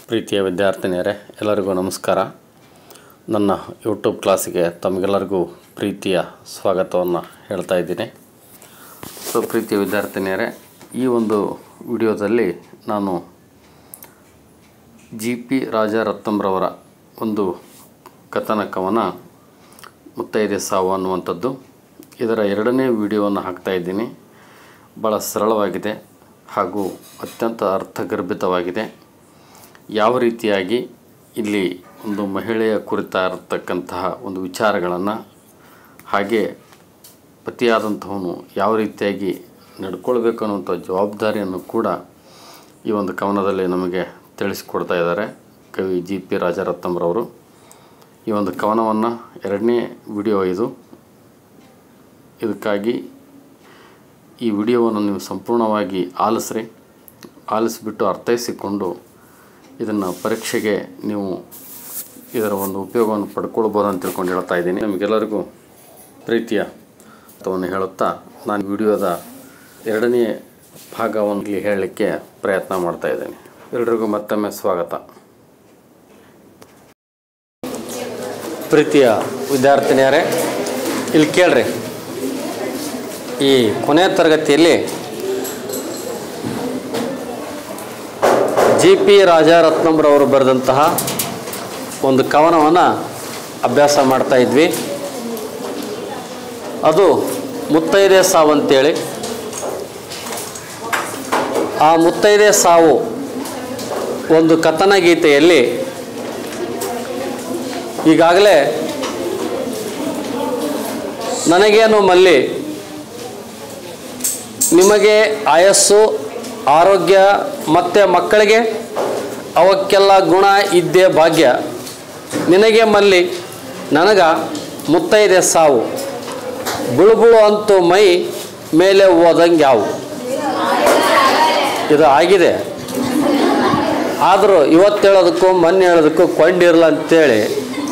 ಪ್ರೀತಿಯ ವಿದ್ಯಾರ್ಥಿನಿಯರೇ ಎಲ್ಲರಿಗೂ ನಮಸ್ಕಾರ ನನ್ನ ಯೂಟ್ಯೂಬ್ ಕ್ಲಾಸಿಗೆ ತಮಗೆಲ್ಲರಿಗೂ ಪ್ರೀತಿಯ ಸ್ವಾಗತವನ್ನು ಹೇಳ್ತಾ ಇದ್ದೀನಿ ಸೊ ಪ್ರೀತಿಯ ವಿದ್ಯಾರ್ಥಿನಿಯರೇ ಈ ಒಂದು ವಿಡಿಯೋದಲ್ಲಿ ನಾನು ಜಿ ಪಿ ರಾಜಾರತ್ನಂರವರ ಒಂದು ಕಥನ ಕವನ ಮುತ್ತೈದೆ ಸಾವು ಅನ್ನುವಂಥದ್ದು ಇದರ ಎರಡನೇ ವಿಡಿಯೋವನ್ನು ಹಾಕ್ತಾ ಇದ್ದೀನಿ ಭಾಳ ಸರಳವಾಗಿದೆ ಹಾಗೂ ಅತ್ಯಂತ ಅರ್ಥಗರ್ಭಿತವಾಗಿದೆ ಯಾವ ರೀತಿಯಾಗಿ ಇಲ್ಲಿ ಒಂದು ಮಹಿಳೆಯ ಕುರಿತಾಗಿರ್ತಕ್ಕಂತಹ ಒಂದು ವಿಚಾರಗಳನ್ನು ಹಾಗೆ ಪತಿಯಾದಂಥವನು ಯಾವ ರೀತಿಯಾಗಿ ನಡ್ಕೊಳ್ಬೇಕು ಅನ್ನುವಂಥ ಜವಾಬ್ದಾರಿಯನ್ನು ಕೂಡ ಈ ಒಂದು ಕವನದಲ್ಲಿ ನಮಗೆ ತಿಳಿಸಿಕೊಡ್ತಾ ಇದ್ದಾರೆ ಕವಿ ಜಿ ಪಿ ರಾಜರತ್ನಂರವರು ಈ ಒಂದು ಕವನವನ್ನು ಎರಡನೇ ವಿಡಿಯೋ ಇದು ಇದಕ್ಕಾಗಿ ಈ ವಿಡಿಯೋವನ್ನು ನೀವು ಸಂಪೂರ್ಣವಾಗಿ ಆಲಿಸ್ರಿ ಆಲಿಸಿಬಿಟ್ಟು ಅರ್ಥೈಸಿಕೊಂಡು ಇದನ್ನು ಪರೀಕ್ಷೆಗೆ ನೀವು ಇದರ ಒಂದು ಉಪಯೋಗವನ್ನು ಪಡ್ಕೊಳ್ಬೋದು ಅಂತ ತಿಳ್ಕೊಂಡು ಹೇಳ್ತಾ ಇದ್ದೀನಿ ನಿಮಗೆಲ್ಲರಿಗೂ ಪ್ರೀತಿಯ ಅರ್ಥವನ್ನು ಹೇಳುತ್ತಾ ನಾನು ವಿಡಿಯೋದ ಎರಡನೇ ಭಾಗವನ್ನು ಇಲ್ಲಿ ಹೇಳಲಿಕ್ಕೆ ಪ್ರಯತ್ನ ಮಾಡ್ತಾ ಇದ್ದೇನೆ ಎಲ್ರಿಗೂ ಮತ್ತೊಮ್ಮೆ ಸ್ವಾಗತ ಪ್ರೀತಿಯ ವಿದ್ಯಾರ್ಥಿನಿಯರೇ ಇಲ್ಲಿ ಕೇಳ್ರಿ ಈ ಕೊನೆಯ ತರಗತಿಯಲ್ಲಿ ಜಿ ಪಿ ರಾಜಾರತ್ನಂರವರು ಬರೆದಂತಹ ಒಂದು ಕವನವನ್ನು ಅಭ್ಯಾಸ ಮಾಡ್ತಾ ಇದ್ವಿ ಅದು ಮುತ್ತೈದೆ ಸಾವು ಅಂತೇಳಿ ಆ ಮುತ್ತೈದೆ ಸಾವು ಒಂದು ಕಥನ ಗೀತೆಯಲ್ಲಿ ಈಗಾಗಲೇ ನನಗೇನು ಮಲ್ಲಿ ನಿಮಗೆ ಆಯಸ್ಸು ಆರೋಗ್ಯ ಮತ್ತು ಮಕ್ಕಳಿಗೆ ಅವಕ್ಕೆಲ್ಲ ಗುಣ ಇದ್ದೇ ಭಾಗ್ಯ ನಿನಗೆ ಮಲ್ಲಿ ನನಗ ಮುತ್ತೈದೆ ಸಾವು ಬುಳುಬುಳು ಅಂತೂ ಮೈ ಮೇಲೆ ಓದಂಗೆ ಯಾವು ಇದು ಆಗಿದೆ ಆದರೂ ಇವತ್ತು ಹೇಳೋದಕ್ಕೂ ಮೊನ್ನೆ ಹೇಳೋದಕ್ಕೂ ಕೊಂಡಿರಲ್ಲ ಅಂತೇಳಿ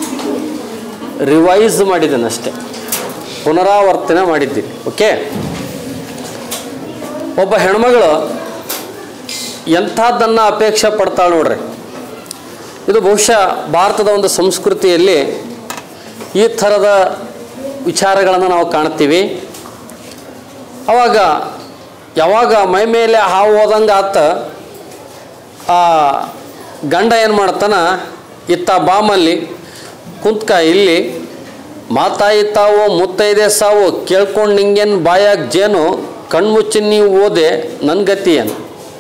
ರಿವೈಸ್ ಮಾಡಿದ್ದೇನೆ ಅಷ್ಟೆ ಪುನರಾವರ್ತನೆ ಮಾಡಿದ್ದೀನಿ ಓಕೆ ಒಬ್ಬ ಹೆಣ್ಮಗಳು ಎಂಥದ್ದನ್ನು ಅಪೇಕ್ಷೆ ಪಡ್ತಾಳೆ ನೋಡ್ರಿ ಇದು ಬಹುಶಃ ಭಾರತದ ಒಂದು ಸಂಸ್ಕೃತಿಯಲ್ಲಿ ಈ ಥರದ ವಿಚಾರಗಳನ್ನು ನಾವು ಕಾಣ್ತೀವಿ ಅವಾಗ ಯಾವಾಗ ಮೈ ಮೇಲೆ ಹಾವು ಹೋದಂಗೆ ಆತ ಆ ಗಂಡ ಏನು ಮಾಡ್ತಾನ ಇತ್ತ ಬಾಮಲ್ಲಿ ಕುಂತ್ಕ ಇಲ್ಲಿ ಮಾತಾಯಿ ತಾವು ಮುತ್ತೈದೆ ಸಾವು ಕೇಳ್ಕೊಂಡು ನಿಂಗೇನು ಬಾಯಾಗ ಜೇನು ಕಣ್ಮುಚ್ಚಿ ನೀವು ಓದೆ ನನ್ನ ಗತಿ ಏನು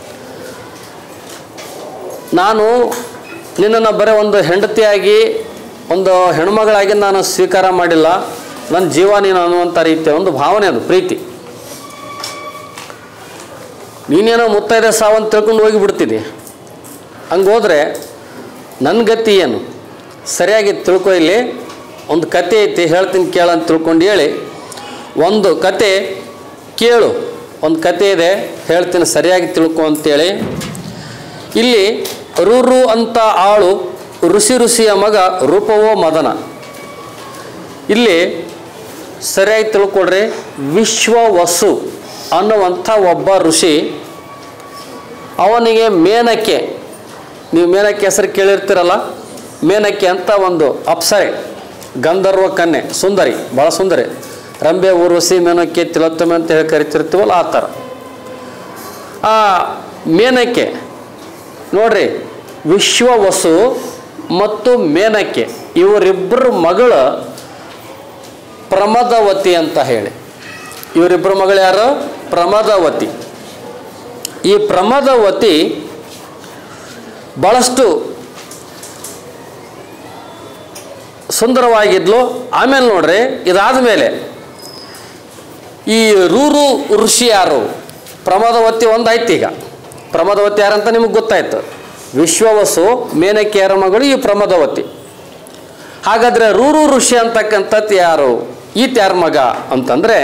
ನಾನು ನಿನ್ನನ್ನು ಬರೀ ಒಂದು ಹೆಂಡತಿಯಾಗಿ ಒಂದು ಹೆಣ್ಮಗಳಾಗಿ ನಾನು ಸ್ವೀಕಾರ ಮಾಡಿಲ್ಲ ನನ್ನ ಜೀವ ನೀನು ಅನ್ನುವಂಥ ರೀತಿಯ ಒಂದು ಭಾವನೆ ಅದು ಪ್ರೀತಿ ನೀನೇನೋ ಮುತ್ತೈದೆ ಸಾವಂತ ತಿಳ್ಕೊಂಡು ಹೋಗಿ ಬಿಡ್ತೀನಿ ಹಂಗೆ ಹೋದರೆ ನನ್ನ ಗತಿ ಏನು ಸರಿಯಾಗಿ ತಿಳ್ಕೊ ಇಲ್ಲಿ ಒಂದು ಕತೆ ಐತಿ ಹೇಳ್ತೀನಿ ಕೇಳಂತ ತಿಳ್ಕೊಂಡು ಹೇಳಿ ಒಂದು ಕತೆ ಕೇಳು ಒಂದು ಕತೆ ಇದೆ ಹೇಳ್ತೀನಿ ಸರಿಯಾಗಿ ತಿಳ್ಕೊ ಅಂತೇಳಿ ಇಲ್ಲಿ ರುರು ಅಂತ ಆಳು ಋಷಿ ಋಷಿಯ ಮಗ ರೂಪವೋ ಮದನ ಇಲ್ಲಿ ಸರಿಯಾಗಿ ತಿಳ್ಕೊಳ್ರಿ ವಿಶ್ವವಸು ಅನ್ನುವಂಥ ಒಬ್ಬ ಋಷಿ ಅವನಿಗೆ ಮೇನಕ್ಕೆ ನೀವು ಮೇನಕ್ಕೆ ಹೆಸರು ಕೇಳಿರ್ತೀರಲ್ಲ ಮೇನಕ್ಕೆ ಅಂತ ಒಂದು ಅಪ್ಸರೆ ಗಂಧರ್ವ ಕನ್ಯೆ ಸುಂದರಿ ಭಾಳ ಸುಂದರಿ ರಂಬೆ ಊರ್ವಶಿ ಮೇನಕ್ಕೆ ತಿಲೋತ್ತಮ ಅಂತ ಹೇಳಿ ಕರಿತಿರ್ತೀವಲ್ಲ ಆ ಥರ ಆ ಮೇನಕ್ಕೆ ನೋಡ್ರಿ ವಿಶ್ವವಸು ಮತ್ತು ಮೇನಕ್ಕೆ ಇವರಿಬ್ಬರ ಮಗಳು ಪ್ರಮದವತಿ ಅಂತ ಹೇಳಿ ಇವರಿಬ್ಬರ ಮಗಳು ಯಾರು ಪ್ರಮದವತಿ ಈ ಪ್ರಮದವತಿ ಭಾಳಷ್ಟು ಸುಂದರವಾಗಿದ್ಲು ಆಮೇಲೆ ನೋಡ್ರಿ ಇದಾದ ಮೇಲೆ ಈ ರೂರು ಋಷಿ ಯಾರು ಪ್ರಮದವತಿ ಒಂದಾಯ್ತು ಈಗ ಪ್ರಮದವತಿ ಯಾರಂತ ನಿಮಗೆ ಗೊತ್ತಾಯ್ತು ವಿಶ್ವವಸು ಮೇನಕೆಯರ ಮಗಳು ಈ ಪ್ರಮದವತಿ ಹಾಗಾದರೆ ರೂರು ಋಷಿ ಅಂತಕ್ಕಂಥದ್ದು ಯಾರು ಈತ ಯಾರ ಮಗ ಅಂತಂದರೆ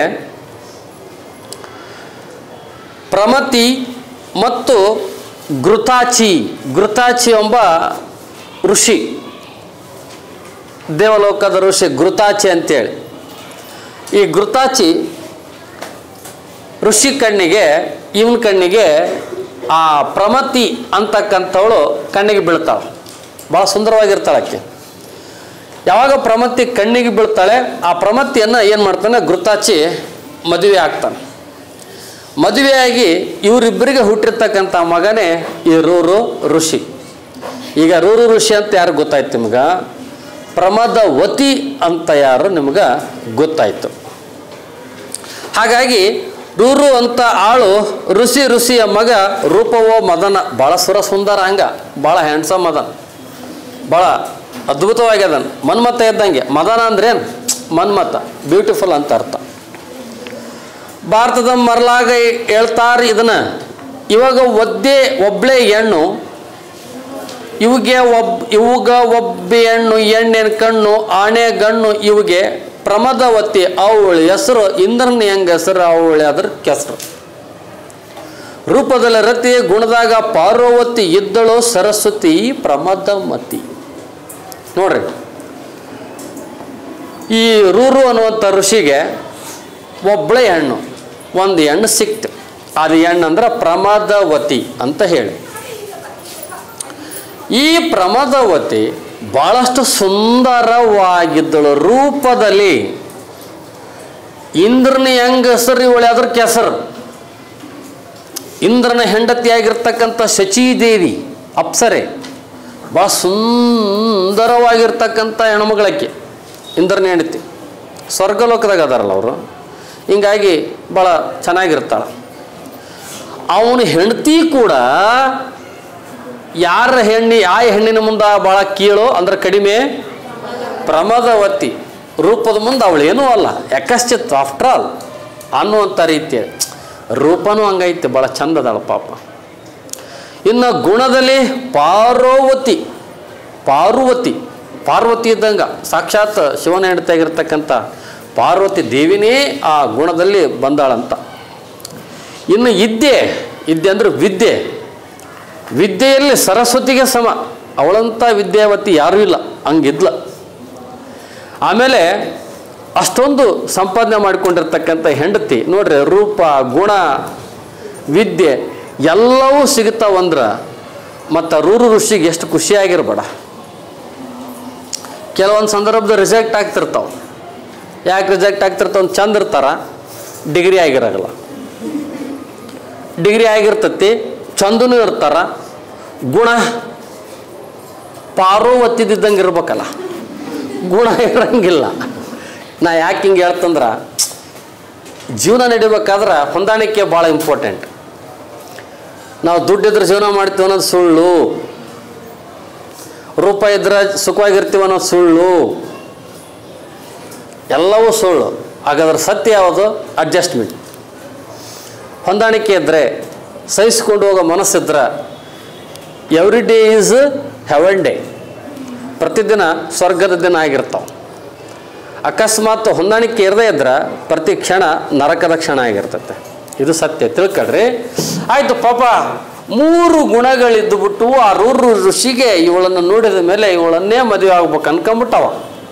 ಪ್ರಮತಿ ಮತ್ತು ಗೃತಾಚಿ ಗೃತಾಚಿ ಎಂಬ ಋಷಿ ದೇವಲೋಕದ ಋಷಿ ಗೃತಾಚಿ ಅಂತೇಳಿ ಈ ಗೃತಾಚಿ ಋಷಿ ಕಣ್ಣಿಗೆ ಇವನ ಕಣ್ಣಿಗೆ ಆ ಪ್ರಮತಿ ಅಂತಕ್ಕಂಥವಳು ಕಣ್ಣಿಗೆ ಬೀಳ್ತಾಳೆ ಭಾಳ ಸುಂದರವಾಗಿರ್ತಾಳೆ ಆಕೆ ಯಾವಾಗ ಪ್ರಮತಿ ಕಣ್ಣಿಗೆ ಬೀಳ್ತಾಳೆ ಆ ಪ್ರಮತಿಯನ್ನು ಏನು ಮಾಡ್ತಾನೆ ಗುರುತಾಚಿ ಮದುವೆ ಆಗ್ತಾನೆ ಮದುವೆಯಾಗಿ ಇವರಿಬ್ಬರಿಗೆ ಹುಟ್ಟಿರ್ತಕ್ಕಂಥ ಮಗನೇ ಈ ರೂರು ಋಷಿ ಈಗ ರೂರು ಋಷಿ ಅಂತ ಯಾರು ಗೊತ್ತಾಯ್ತು ನಿಮ್ಗೆ ಪ್ರಮದವತಿ ಅಂತ ಯಾರು ನಿಮ್ಗೆ ಗೊತ್ತಾಯ್ತು ಹಾಗಾಗಿ ರೂರು ಅಂತ ಆಳು ಋಷಿ ಋಷಿಯ ಮಗ ರೂಪವೋ ಮದನ ಭಾಳ ಸುರ ಸುಂದರ ಹಂಗ ಭಾಳ ಹ್ಯಾಂಡ್ಸಮ್ ಅದ ಭಾಳ ಅದ್ಭುತವಾಗ್ಯದನ್ ಮನ್ಮತ ಇದ್ದಂಗೆ ಮದನ ಅಂದ್ರೆ ಏನು ಮನ್ಮತ ಬ್ಯೂಟಿಫುಲ್ ಅಂತ ಅರ್ಥ ಭಾರತದ ಮರಲಾಗ ಹೇಳ್ತಾರೆ ಇದನ್ನ ಇವಾಗ ಒದ್ದೆ ಒಬ್ಳೆ ಹೆಣ್ಣು ಇವಿಗೆ ಒಬ್ ಇವುಗ ಒಬ್ಬೆ ಹೆಣ್ಣು ಎಣ್ಣೆನ ಕಣ್ಣು ಆಣೆ ಗಣ್ಣು ಇವಿಗೆ ಪ್ರಮದವತಿ ಅವಳಿ ಹೆಸರು ಇಂದ್ರನ ಹೆಂಗ ಹೆಸರು ಅವಳಿ ಅದ್ರ ಕೆಸರು ರೂಪದಲ್ಲಿ ರತಿ ಗುಣದಾಗ ಪಾರ್ವತಿ ಇದ್ದಳು ಸರಸ್ವತಿ ಪ್ರಮದಮತಿ ನೋಡ್ರಿ ಈ ರೂರು ಅನ್ನುವಂಥ ಋಷಿಗೆ ಒಬ್ಬಳೆ ಹೆಣ್ಣು ಒಂದು ಹೆಣ್ಣು ಸಿಕ್ತು ಅದು ಹೆಣ್ಣು ಅಂದ್ರೆ ಪ್ರಮದವತಿ ಅಂತ ಹೇಳಿ ಈ ಪ್ರಮದವತಿ ಬಹಳಷ್ಟು ಸುಂದರವಾಗಿದ್ದಳು ರೂಪದಲ್ಲಿ ಇಂದ್ರನ ಹೆಂಗ ಹೆಸರು ಇವಳೆ ಅದ್ರ ಕೆಸರು ಇಂದ್ರನ ಹೆಂಡತಿಯಾಗಿರ್ತಕ್ಕಂಥ ಶಚೀದೇವಿ ಅಪ್ಸರೆ ಭಾಳ ಸುಂದರವಾಗಿರ್ತಕ್ಕಂಥ ಹೆಣ್ಮಗಳಕ್ಕೆ ಇಂದ್ರನ ಹೆಂಡತಿ ಸ್ವರ್ಗಲೋಕದಾಗ ಅದಾರಲ್ಲ ಅವರು ಹಿಂಗಾಗಿ ಭಾಳ ಚೆನ್ನಾಗಿರ್ತಾಳೆ ಅವನ ಹೆಂಡತಿ ಕೂಡ ಯಾರ ಹೆಣ್ಣಿ ಆ ಹೆಣ್ಣಿನ ಮುಂದೆ ಭಾಳ ಕೀಳು ಅಂದ್ರೆ ಕಡಿಮೆ ಪ್ರಮದವತಿ ರೂಪದ ಮುಂದೆ ಅವಳು ಏನೂ ಅಲ್ಲ ಯಾಕಶ್ಚಿತ್ ಆಫ್ಟರ್ ಆಲ್ ಅನ್ನುವಂಥ ರೀತಿ ರೂಪನೂ ಹಂಗೈತೆ ಭಾಳ ಚಂದ ಅದಾಳ ಪಾಪ ಇನ್ನು ಗುಣದಲ್ಲಿ ಪಾರ್ವತಿ ಪಾರ್ವತಿ ಪಾರ್ವತಿ ಇದ್ದಂಗೆ ಸಾಕ್ಷಾತ್ ಶಿವನ ಹೆಂಡತಿಯಾಗಿರ್ತಕ್ಕಂಥ ಪಾರ್ವತಿ ದೇವಿನೇ ಆ ಗುಣದಲ್ಲಿ ಬಂದಾಳಂತ ಇನ್ನು ಇದ್ದೆ ಇದ್ದೆ ಅಂದ್ರೆ ವಿದ್ಯೆ ವಿದ್ಯೆಯಲ್ಲಿ ಸರಸ್ವತಿಗೆ ಸಮ ಅವಳಂಥ ವಿದ್ಯಾವತಿ ಯಾರೂ ಇಲ್ಲ ಹಂಗಿದ್ಲ ಆಮೇಲೆ ಅಷ್ಟೊಂದು ಸಂಪಾದನೆ ಮಾಡಿಕೊಂಡಿರ್ತಕ್ಕಂಥ ಹೆಂಡತಿ ನೋಡ್ರಿ ರೂಪ ಗುಣ ವಿದ್ಯೆ ಎಲ್ಲವೂ ಸಿಗುತ್ತಾವಂದ್ರೆ ಮತ್ತು ರೂರು ಋಷಿಗೆ ಎಷ್ಟು ಖುಷಿಯಾಗಿರ್ಬೇಡ ಕೆಲವೊಂದು ಸಂದರ್ಭದ ರಿಜೆಕ್ಟ್ ಆಗ್ತಿರ್ತಾವೆ ಯಾಕೆ ರಿಜೆಕ್ಟ್ ಆಗ್ತಿರ್ತಾವ ಚಂದ ಇರ್ತಾರ ಡಿಗ್ರಿ ಆಗಿರಲ್ಲ ಡಿಗ್ರಿ ಆಗಿರ್ತತಿ ಚಂದನೂ ಇರ್ತಾರ ಗುಣ ಪಾರ್ವತಿದ್ದಂಗೆ ಇರ್ಬೇಕಲ್ಲ ಗುಣ ಇರಂಗಿಲ್ಲ ನಾ ಯಾಕೆ ಹಿಂಗೆ ಹೇಳ್ತಂದ್ರೆ ಜೀವನ ನಡಿಬೇಕಾದ್ರೆ ಹೊಂದಾಣಿಕೆ ಭಾಳ ಇಂಪಾರ್ಟೆಂಟ್ ನಾವು ದುಡ್ಡಿದ್ರೆ ಜೀವನ ಮಾಡ್ತೀವಿ ಅನ್ನೋದು ಸುಳ್ಳು ರೂಪ ಇದ್ರೆ ಸುಖವಾಗಿರ್ತೀವಿ ಅನ್ನೋದು ಸುಳ್ಳು ಎಲ್ಲವೂ ಸುಳ್ಳು ಹಾಗಾದ್ರೆ ಸತ್ಯ ಯಾವುದು ಅಡ್ಜಸ್ಟ್ಮೆಂಟ್ ಹೊಂದಾಣಿಕೆ ಇದ್ದರೆ ಸಹಿಸ್ಕೊಂಡು ಹೋಗೋ ಮನಸ್ಸಿದ್ರೆ every day is heaven day ಪ್ರತಿದಿನ ಸ್ವರ್ಗದ ದಿನ ಆಗಿರ್ತಾವೆ ಅಕಸ್ಮಾತ್ ಹೊಂದಾಣಿಕೆ ಇರದೇ ಇದ್ರೆ ಪ್ರತಿ ಕ್ಷಣ ನರಕದ ಕ್ಷಣ ಆಗಿರ್ತೈತೆ ಇದು ಸತ್ಯ ತಿಳ್ಕೊಳ್ರಿ ಆಯಿತು ಪಾಪ ಮೂರು ಗುಣಗಳಿದ್ದು ಬಿಟ್ಟು ಆ ರೂರು ಋಷಿಗೆ ಇವಳನ್ನು ನೋಡಿದ ಮೇಲೆ ಇವಳನ್ನೇ ಮದುವೆ ಆಗ್ಬೇಕು ಅನ್ಕೊಂಬಿಟ್ಟವ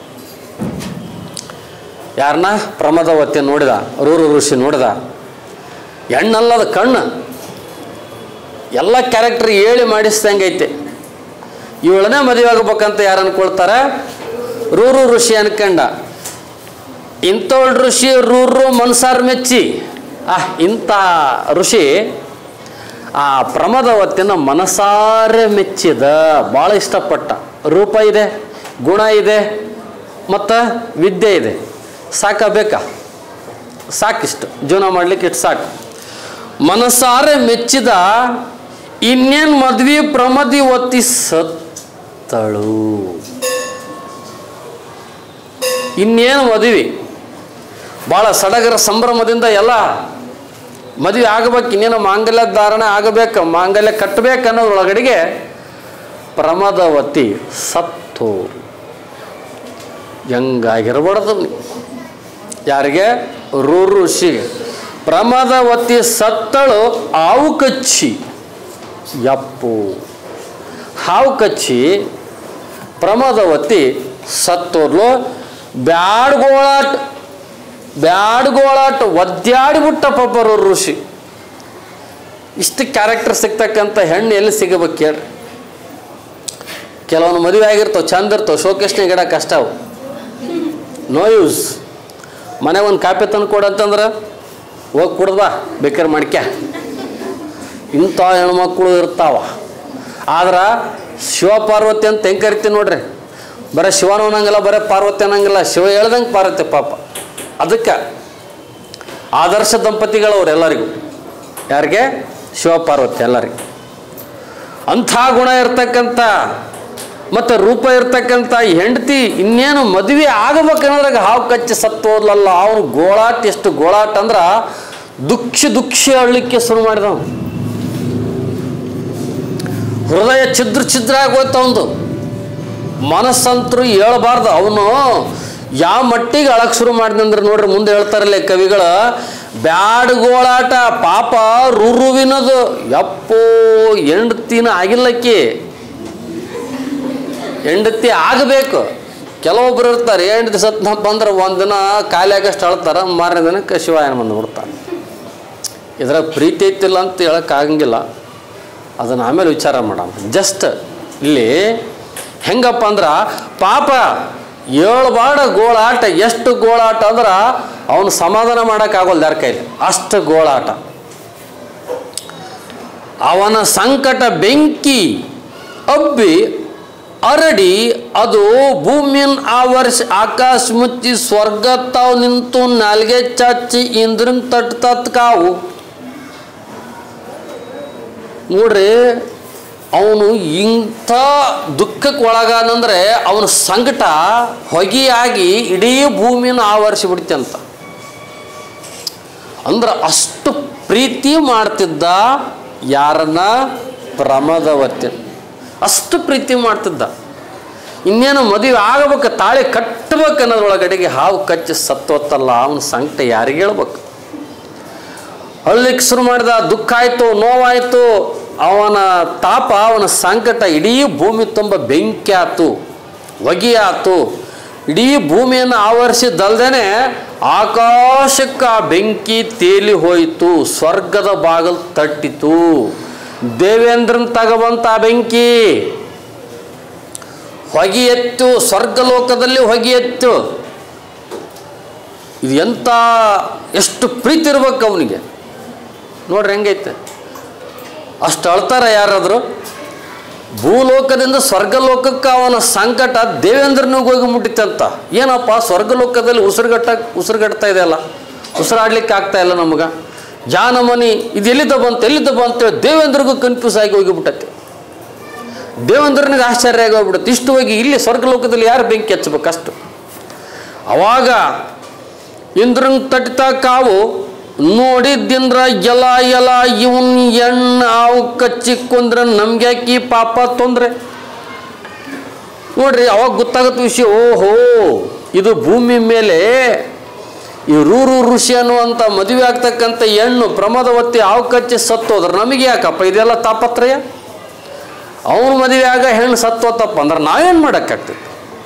ಯಾರನ್ನ ಪ್ರಮದವತಿ ನೋಡಿದ ರೂರು ಋಷಿ ನೋಡಿದ ಹೆಣ್ಣಲ್ಲದ ಕಣ್ಣು ಎಲ್ಲ ಕ್ಯಾರೆಕ್ಟರ್ ಹೇಳಿ ಮಾಡಿಸ್ದಂಗೈತೆ ಇವಳನ್ನೇ ಮದುವೆ ಆಗ್ಬೇಕಂತ ಯಾರು ಅನ್ಕೊಳ್ತಾರೆ ರೂರು ಋಷಿ ಅನ್ಕಂಡ ಇಂಥವಳು ಋಷಿ ರೂರು ಮನ್ಸಾರ್ ಮೆಚ್ಚಿ ಆ ಇಂಥ ಋಷಿ ಆ ಪ್ರಮದವತಿನ ಮನಸಾರೆ ಮೆಚ್ಚಿದ ಭಾಳ ಇಷ್ಟಪಟ್ಟ ರೂಪ ಇದೆ ಗುಣ ಇದೆ ಮತ್ತು ವಿದ್ಯೆ ಇದೆ ಸಾಕ ಬೇಕಾ ಸಾಕಿಷ್ಟು ಜೀವನ ಮಾಡ್ಲಿಕ್ಕೆ ಇಷ್ಟು ಸಾಕು ಮನಸಾರೆ ಮೆಚ್ಚಿದ ಇನ್ನೇನು ಮದ್ವಿ ಪ್ರಮದಿ ಒತ್ತಿ ಸತ್ತಳು ಇನ್ನೇನು ಮದುವೆ ಭಾಳ ಸಡಗರ ಸಂಭ್ರಮದಿಂದ ಎಲ್ಲ ಮದುವೆ ಆಗಬೇಕು ಇನ್ನೇನು ಮಾಂಗಲ್ಯ ಧಾರಣೆ ಆಗಬೇಕು ಮಾಂಗಲ್ಯ ಕಟ್ಟಬೇಕು ಅನ್ನೋದ್ರೊಳಗಡೆಗೆ ಪ್ರಮದವತಿ ಸತ್ತು ಹೆಂಗಾಗಿರ್ಬಾರ್ದು ನೀವು ಯಾರಿಗೆ ರೂರು ಋಷಿಗೆ ಪ್ರಮದವತಿ ಸತ್ತಳು ಹಾವು ಕಚ್ಚಿ ಯಪ್ಪು ಹಾವು ಕಚ್ಚಿ ಪ್ರಮದವತಿ ಸತ್ತೋರ್ಲು ಬ್ಯಾಡ್ಗೋಳಾಟ್ ಬ್ಯಾಡ್ಗೋಳಾಟ್ ಒದ್ದಾಡಿಬಿಟ್ಟ ಪಾಪ ರೂರು ಋಷಿ ಇಷ್ಟು ಕ್ಯಾರೆಕ್ಟರ್ ಸಿಗ್ತಕ್ಕಂಥ ಹೆಣ್ಣು ಎಲ್ಲಿ ಸಿಗಬೇಕು ಹೇಳ್ರಿ ಕೆಲವೊಂದು ಮದುವೆ ಆಗಿರ್ತಾವೆ ಚಂದ ಇರ್ತಾವೆ ಶೋಕೇಶ್ನಾಗ ಇಡ ಕಷ್ಟ ಅವು ನೋ ಯೂಸ್ ಮನೆಗೆ ಒಂದು ಕಾಪಿ ತಂದು ಕೊಡಂತಂದ್ರೆ ಹೋಗಿ ಕುಡ್ದು ಬಾ ಬೇಕಾದ್ರೆ ಮಾಡ್ಕ್ಯ ಇಂಥ ಹೆಣ್ಮಕ್ಳು ಇರ್ತಾವ ಆದ್ರೆ ಶಿವ ಪಾರ್ವತಿ ಅಂತ ಹೆಂಗೆ ಕರಿತೀವಿ ನೋಡ್ರಿ ಬರೀ ಶಿವನ ಅನ್ನಂಗಿಲ್ಲ ಬರೀ ಪಾರ್ವತಿ ಅನ್ನಂಗಿಲ್ಲ ಶಿವ ಹೇಳ್ದಂಗೆ ಪಾರ್ವತಿ ಪಾಪ ಅದಕ್ಕೆ ಆದರ್ಶ ದಂಪತಿಗಳವ್ರು ಎಲ್ಲರಿಗೂ ಯಾರಿಗೆ ಶಿವ ಪಾರ್ವತಿ ಎಲ್ಲರಿಗೂ ಅಂಥ ಗುಣ ಇರ್ತಕ್ಕಂಥ ಮತ್ತು ರೂಪ ಇರ್ತಕ್ಕಂಥ ಹೆಂಡತಿ ಇನ್ನೇನು ಮದುವೆ ಆಗಬೇಕನ್ನೋದ್ರಾಗ ಹಾವು ಕಚ್ಚಿ ಸತ್ತು ಹೋದ್ಲಲ್ಲ ಅವನು ಗೋಳಾಟ ಎಷ್ಟು ಗೋಳಾಟ ಅಂದ್ರೆ ದುಃಖಿ ದುಃಖಿ ಅಳ್ಲಿಕ್ಕೆ ಶುರು ಮಾಡಿದವ ಹೃದಯ ಛಿದ್ರ ಛಿದ್ರ ಆಗೋಯ್ತು ಅವನು ಮನಸ್ಸಂತರು ಹೇಳ್ಬಾರ್ದು ಅವನು ಯಾವ ಮಟ್ಟಿಗೆ ಅಳಕ್ ಶುರು ಮಾಡಿದಂದ್ರೆ ನೋಡ್ರಿ ಮುಂದೆ ಹೇಳ್ತಾರಲ್ಲ ಈ ಕವಿಗಳ ಬ್ಯಾಡ್ ಗೋಳಾಟ ಪಾಪ ರುರುವಿನದು ಯಪ್ಪೋ ಹೆಂಡತಿನ ಆಗಿಲ್ಲಕ್ಕಿ ಹೆಂಡತಿ ಆಗಬೇಕು ಕೆಲವೊಬ್ರು ಇರ್ತಾರೆ ಹೆಂಡತಿ ಸತ್ನಪ್ಪ ಅಂದ್ರೆ ಒಂದಿನ ಖಾಲಿ ಆಗಷ್ಟು ಅಳ್ತಾರೆ ಮಾರನೇ ದಿನಕ್ಕೆ ಶಿವಾಯನ ಬಂದು ಬಿಡ್ತಾರೆ ಇದ್ರಾಗ ಪ್ರೀತಿ ಐತಿಲ್ಲ ಅಂತ ಹೇಳೋಕ್ಕಾಗಂಗಿಲ್ಲ ಅದನ್ನು ಆಮೇಲೆ ವಿಚಾರ ಮಾಡೋಣ ಜಸ್ಟ್ ಇಲ್ಲಿ ಹೆಂಗಪ್ಪ ಅಂದ್ರೆ ಪಾಪ ಏಳ್ಬಾಡ ಗೋಳಾಟ ಎಷ್ಟು ಗೋಳಾಟ ಅಂದ್ರೆ ಅವನು ಸಮಾಧಾನ ಮಾಡೋಕ್ಕಾಗೋಲ್ಲ ಯಾರ ಕೈಲಿ ಅಷ್ಟು ಗೋಳಾಟ ಅವನ ಸಂಕಟ ಬೆಂಕಿ ಅಬ್ಬಿ ಅರಡಿ ಅದು ಭೂಮಿಯನ್ ಆವರಿಸಿ ಆಕಾಶ ಮುಚ್ಚಿ ಸ್ವರ್ಗ ತಾವು ನಿಂತು ನಾಲ್ಗೆ ಚಾಚಿ ಇಂದ್ರನ್ ತಟ್ ತತ್ ಕಾವು ನೋಡ್ರಿ ಅವನು ಇಂಥ ದುಃಖಕ್ಕೆ ಒಳಗಾನಂದ್ರೆ ಅವನ ಸಂಕಟ ಹೊಗೆಯಾಗಿ ಇಡೀ ಭೂಮಿಯನ್ನು ಆವರಿಸಿ ಬಿಡ್ತಂತ ಅಂದ್ರೆ ಅಷ್ಟು ಪ್ರೀತಿ ಮಾಡ್ತಿದ್ದ ಯಾರನ್ನ ಪ್ರಮದವರ್ತಿ ಅಷ್ಟು ಪ್ರೀತಿ ಮಾಡ್ತಿದ್ದ ಇನ್ನೇನು ಮದುವೆ ಆಗಬೇಕು ತಾಳಿ ಕಟ್ಟಬೇಕು ಅನ್ನೋದ್ರೊಳಗಡೆಗೆ ಹಾವು ಕಚ್ಚಿ ಸತ್ತೋತ್ತಲ್ಲ ಅವನ ಸಂಕಟ ಯಾರಿಗೆ ಹೇಳ್ಬೇಕು ಅಳ್ಲಿಕ್ಕೆ ಶುರು ಮಾಡಿದ ದುಃಖ ಆಯಿತು ನೋವಾಯಿತು ಅವನ ತಾಪ ಅವನ ಸಂಕಟ ಇಡೀ ಭೂಮಿ ತುಂಬ ಬೆಂಕಿ ಆತು ಹೊಗೆ ಆತು ಇಡೀ ಭೂಮಿಯನ್ನು ಆವರಿಸಿದ್ದಲ್ದೇನೆ ಆಕಾಶಕ್ಕೆ ಆ ಬೆಂಕಿ ತೇಲಿ ಹೋಯಿತು ಸ್ವರ್ಗದ ಬಾಗಲು ತಟ್ಟಿತು ದೇವೇಂದ್ರನ್ ತಗಬಂತ ಆ ಬೆಂಕಿ ಹೊಗೆ ಎತ್ತು ಸ್ವರ್ಗಲೋಕದಲ್ಲಿ ಹೊಗೆ ಎತ್ತು ಇದು ಎಂಥ ಎಷ್ಟು ಪ್ರೀತಿ ಇರ್ಬೇಕು ಅವನಿಗೆ ನೋಡ್ರಿ ಹೆಂಗೈತೆ ಅಷ್ಟು ಅಳ್ತಾರ ಯಾರಾದರೂ ಭೂಲೋಕದಿಂದ ಸ್ವರ್ಗಲೋಕಕ್ಕೆ ಅವನ ಸಂಕಟ ದೇವೇಂದ್ರನಿಗೆ ಹೋಗಿ ಮುಟ್ಟಿತಂತ ಏನಪ್ಪ ಸ್ವರ್ಗಲೋಕದಲ್ಲಿ ಉಸಿರುಗಟ್ಟ ಉಸಿರುಗಟ್ತಾ ಇದೆಯಲ್ಲ ಉಸಿರಾಡ್ಲಿಕ್ಕೆ ಆಗ್ತಾ ಇಲ್ಲ ನಮಗೆ ಜಾನಮನಿ ಇದು ಎಲ್ಲಿದ್ದ ಬಂತು ಎಲ್ಲಿದ್ದ ಬಂತೇಳಿ ದೇವೇಂದ್ರಿಗೂ ಕನ್ಫ್ಯೂಸ್ ಆಗಿ ಹೋಗಿಬಿಟ್ಟೈತೆ ದೇವೇಂದ್ರನಿಗೆ ಆಶ್ಚರ್ಯ ಆಗಿ ಹೋಗ್ಬಿಡುತ್ತೆ ಇಷ್ಟು ಹೋಗಿ ಇಲ್ಲಿ ಸ್ವರ್ಗಲೋಕದಲ್ಲಿ ಯಾರು ಬೆಂಕಿ ಹಚ್ಚಬೇಕು ಅಷ್ಟು ಅವಾಗ ಇಂದ್ರನ್ ತಟ್ಟಿತ ಕಾವು ನೋಡಿದ್ದಿಂದ್ರ ಎಲ ಎಲ ಇವನ್ ಎಣ್ಣ ಅವು ಕಚ್ಚಿಕೊಂಡ್ರ ನಮ್ಗೆ ಯಾಕೆ ಈ ಪಾಪ ತೊಂದ್ರೆ ನೋಡ್ರಿ ಅವಾಗ ಗೊತ್ತಾಗತ್ತೆ ವಿಷಯ ಓಹೋ ಇದು ಭೂಮಿ ಮೇಲೆ ಈ ರೂರು ಋಷಿ ಅನ್ನುವಂಥ ಮದುವೆ ಆಗ್ತಕ್ಕಂಥ ಹೆಣ್ಣು ಪ್ರಮದವತ್ತಿ ಹಾವು ಕಚ್ಚಿ ಸತ್ತೋದ್ರೆ ನಮಗೆ ಯಾಕಪ್ಪ ಇದೆಲ್ಲ ತಾಪತ್ರಯ ಅವನ ಮದುವೆ ಆಗ ಹೆಣ್ಣು ಸತ್ತೋತಪ್ಪ ಅಂದ್ರೆ ನಾವೇನು ಮಾಡೋಕ್ಕಾಗ್ತೈತಿ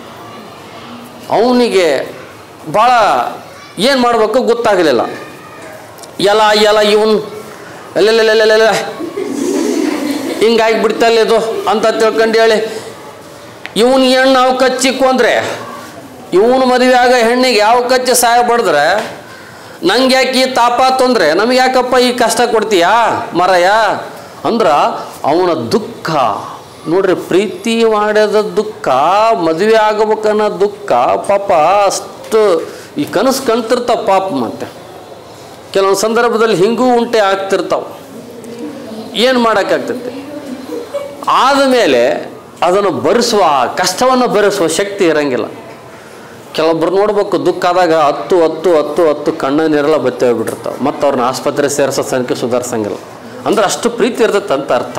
ಅವನಿಗೆ ಭಾಳ ಏನು ಮಾಡಬೇಕು ಗೊತ್ತಾಗಲಿಲ್ಲ ಎಲ ಎಲ ಇವನ್ ಎಲ್ಲೆಲ್ಲೆಲ್ಲೆಲ್ಲೆಲ್ಲ ಹಿಂಗಾಗಿ ಬಿಡ್ತಲ್ಲ ಇದು ಅಂತ ತಿಳ್ಕೊಂಡು ಹೇಳಿ ಇವನ್ ಹೆಣ್ಣು ನಾವು ಕಚ್ಚಿಕ್ಕೊಂಡ್ರೆ ಇವನು ಮದುವೆ ಆಗ ಹೆಣ್ಣಿಗೆ ಯಾವ ಕಚ್ಚಿ ಸಹಾಯ ಬಡಿದ್ರೆ ನಂಗೆ ಯಾಕೆ ಈ ತಾಪ ತೊಂದರೆ ನಮ್ಗೆ ಯಾಕಪ್ಪ ಈ ಕಷ್ಟ ಕೊಡ್ತೀಯಾ ಮರಯ ಅಂದ್ರೆ ಅವನ ದುಃಖ ನೋಡ್ರಿ ಪ್ರೀತಿ ಮಾಡ್ಯದ ದುಃಖ ಮದುವೆ ಆಗಬೇಕನ್ನೋ ದುಃಖ ಪಾಪ ಅಷ್ಟು ಈ ಕನಸು ಕಂತಿರ್ತಾವ ಪಾಪ ಮತ್ತೆ ಕೆಲವೊಂದು ಸಂದರ್ಭದಲ್ಲಿ ಹಿಂಗೂ ಉಂಟೆ ಆಗ್ತಿರ್ತಾವೆ ಏನು ಮಾಡೋಕ್ಕಾಗ್ತೈತೆ ಆದಮೇಲೆ ಅದನ್ನು ಭರಿಸುವ ಕಷ್ಟವನ್ನು ಭರಿಸುವ ಶಕ್ತಿ ಇರಂಗಿಲ್ಲ ಕೆಲವೊಬ್ರು ನೋಡ್ಬೇಕು ದುಃಖ ಆದಾಗ ಹತ್ತು ಹತ್ತು ಹತ್ತು ಹತ್ತು ಕಣ್ಣ ನೀರೆಲ್ಲ ಬತ್ತಿ ಹೋಗ್ಬಿಟ್ಟಿರ್ತಾವೆ ಮತ್ತು ಅವ್ರನ್ನ ಆಸ್ಪತ್ರೆ ಸೇರಿಸೋ ಸಂಖ್ಯೆ ಸುಧಾರಿಸಂಗಿಲ್ಲ ಅಂದ್ರೆ ಅಷ್ಟು ಪ್ರೀತಿ ಇರ್ತೈತೆ ಅಂತ ಅರ್ಥ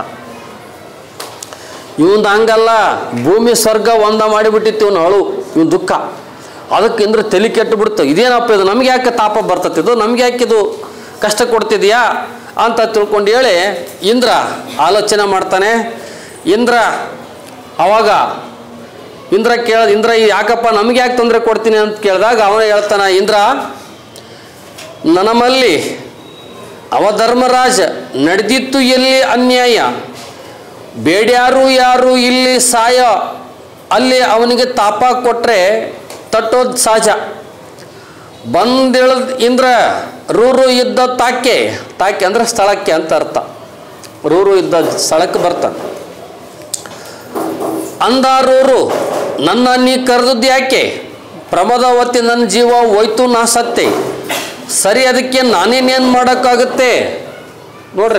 ಇವಂದು ಹಂಗಲ್ಲ ಭೂಮಿ ಸ್ವರ್ಗ ಒಂದ ಮಾಡಿಬಿಟ್ಟಿತ್ತು ಇವನು ಅಳು ಇವನು ದುಃಖ ಅದಕ್ಕೆ ಇಂದ್ರ ತಲೆ ಕೆಟ್ಟು ಬಿಡ್ತು ಇದೇನಪ್ಪ ಇದು ನಮ್ಗೆ ಯಾಕೆ ತಾಪ ಬರ್ತೈತೆ ಇದು ನಮ್ಗೆ ಯಾಕೆ ಇದು ಕಷ್ಟ ಕೊಡ್ತಿದ್ಯಾ ಅಂತ ತಿಳ್ಕೊಂಡು ಹೇಳಿ ಇಂದ್ರ ಆಲೋಚನೆ ಮಾಡ್ತಾನೆ ಇಂದ್ರ ಅವಾಗ ಇಂದ್ರ ಕೇಳ ಇಂದ್ರ ಈ ಯಾಕಪ್ಪ ನಮ್ಗೆ ಯಾಕೆ ತೊಂದರೆ ಕೊಡ್ತೀನಿ ಅಂತ ಕೇಳಿದಾಗ ಅವನೇ ಹೇಳ್ತಾನ ಇಂದ್ರ ನಮ್ಮಲ್ಲಿ ಅವ ಧರ್ಮರಾಜ ನಡೆದಿತ್ತು ಎಲ್ಲಿ ಅನ್ಯಾಯ ಬೇಡ್ಯಾರು ಯಾರು ಇಲ್ಲಿ ಸಾಯ ಅಲ್ಲಿ ಅವನಿಗೆ ತಾಪ ಕೊಟ್ಟರೆ ತಟ್ಟೋದು ಸಹಜ ಬಂದಿಳದ್ ಇಂದ್ರ ರೂರು ಇದ್ದ ತಾಕೆ ತಾಕೆ ಅಂದ್ರೆ ಸ್ಥಳಕ್ಕೆ ಅಂತ ಅರ್ಥ ರೂರು ಇದ್ದ ಸ್ಥಳಕ್ಕೆ ಬರ್ತಾನೆ ಅಂದಾರೂರು ನನ್ನ ನೀ ಕರೆದದ್ದು ಯಾಕೆ ಪ್ರಮದವತಿ ನನ್ನ ಜೀವ ಹೋಯ್ತು ನಾ ಸತ್ತೆ ಸರಿ ಅದಕ್ಕೆ ನಾನೇನೇನು ಮಾಡೋಕ್ಕಾಗುತ್ತೆ ನೋಡ್ರಿ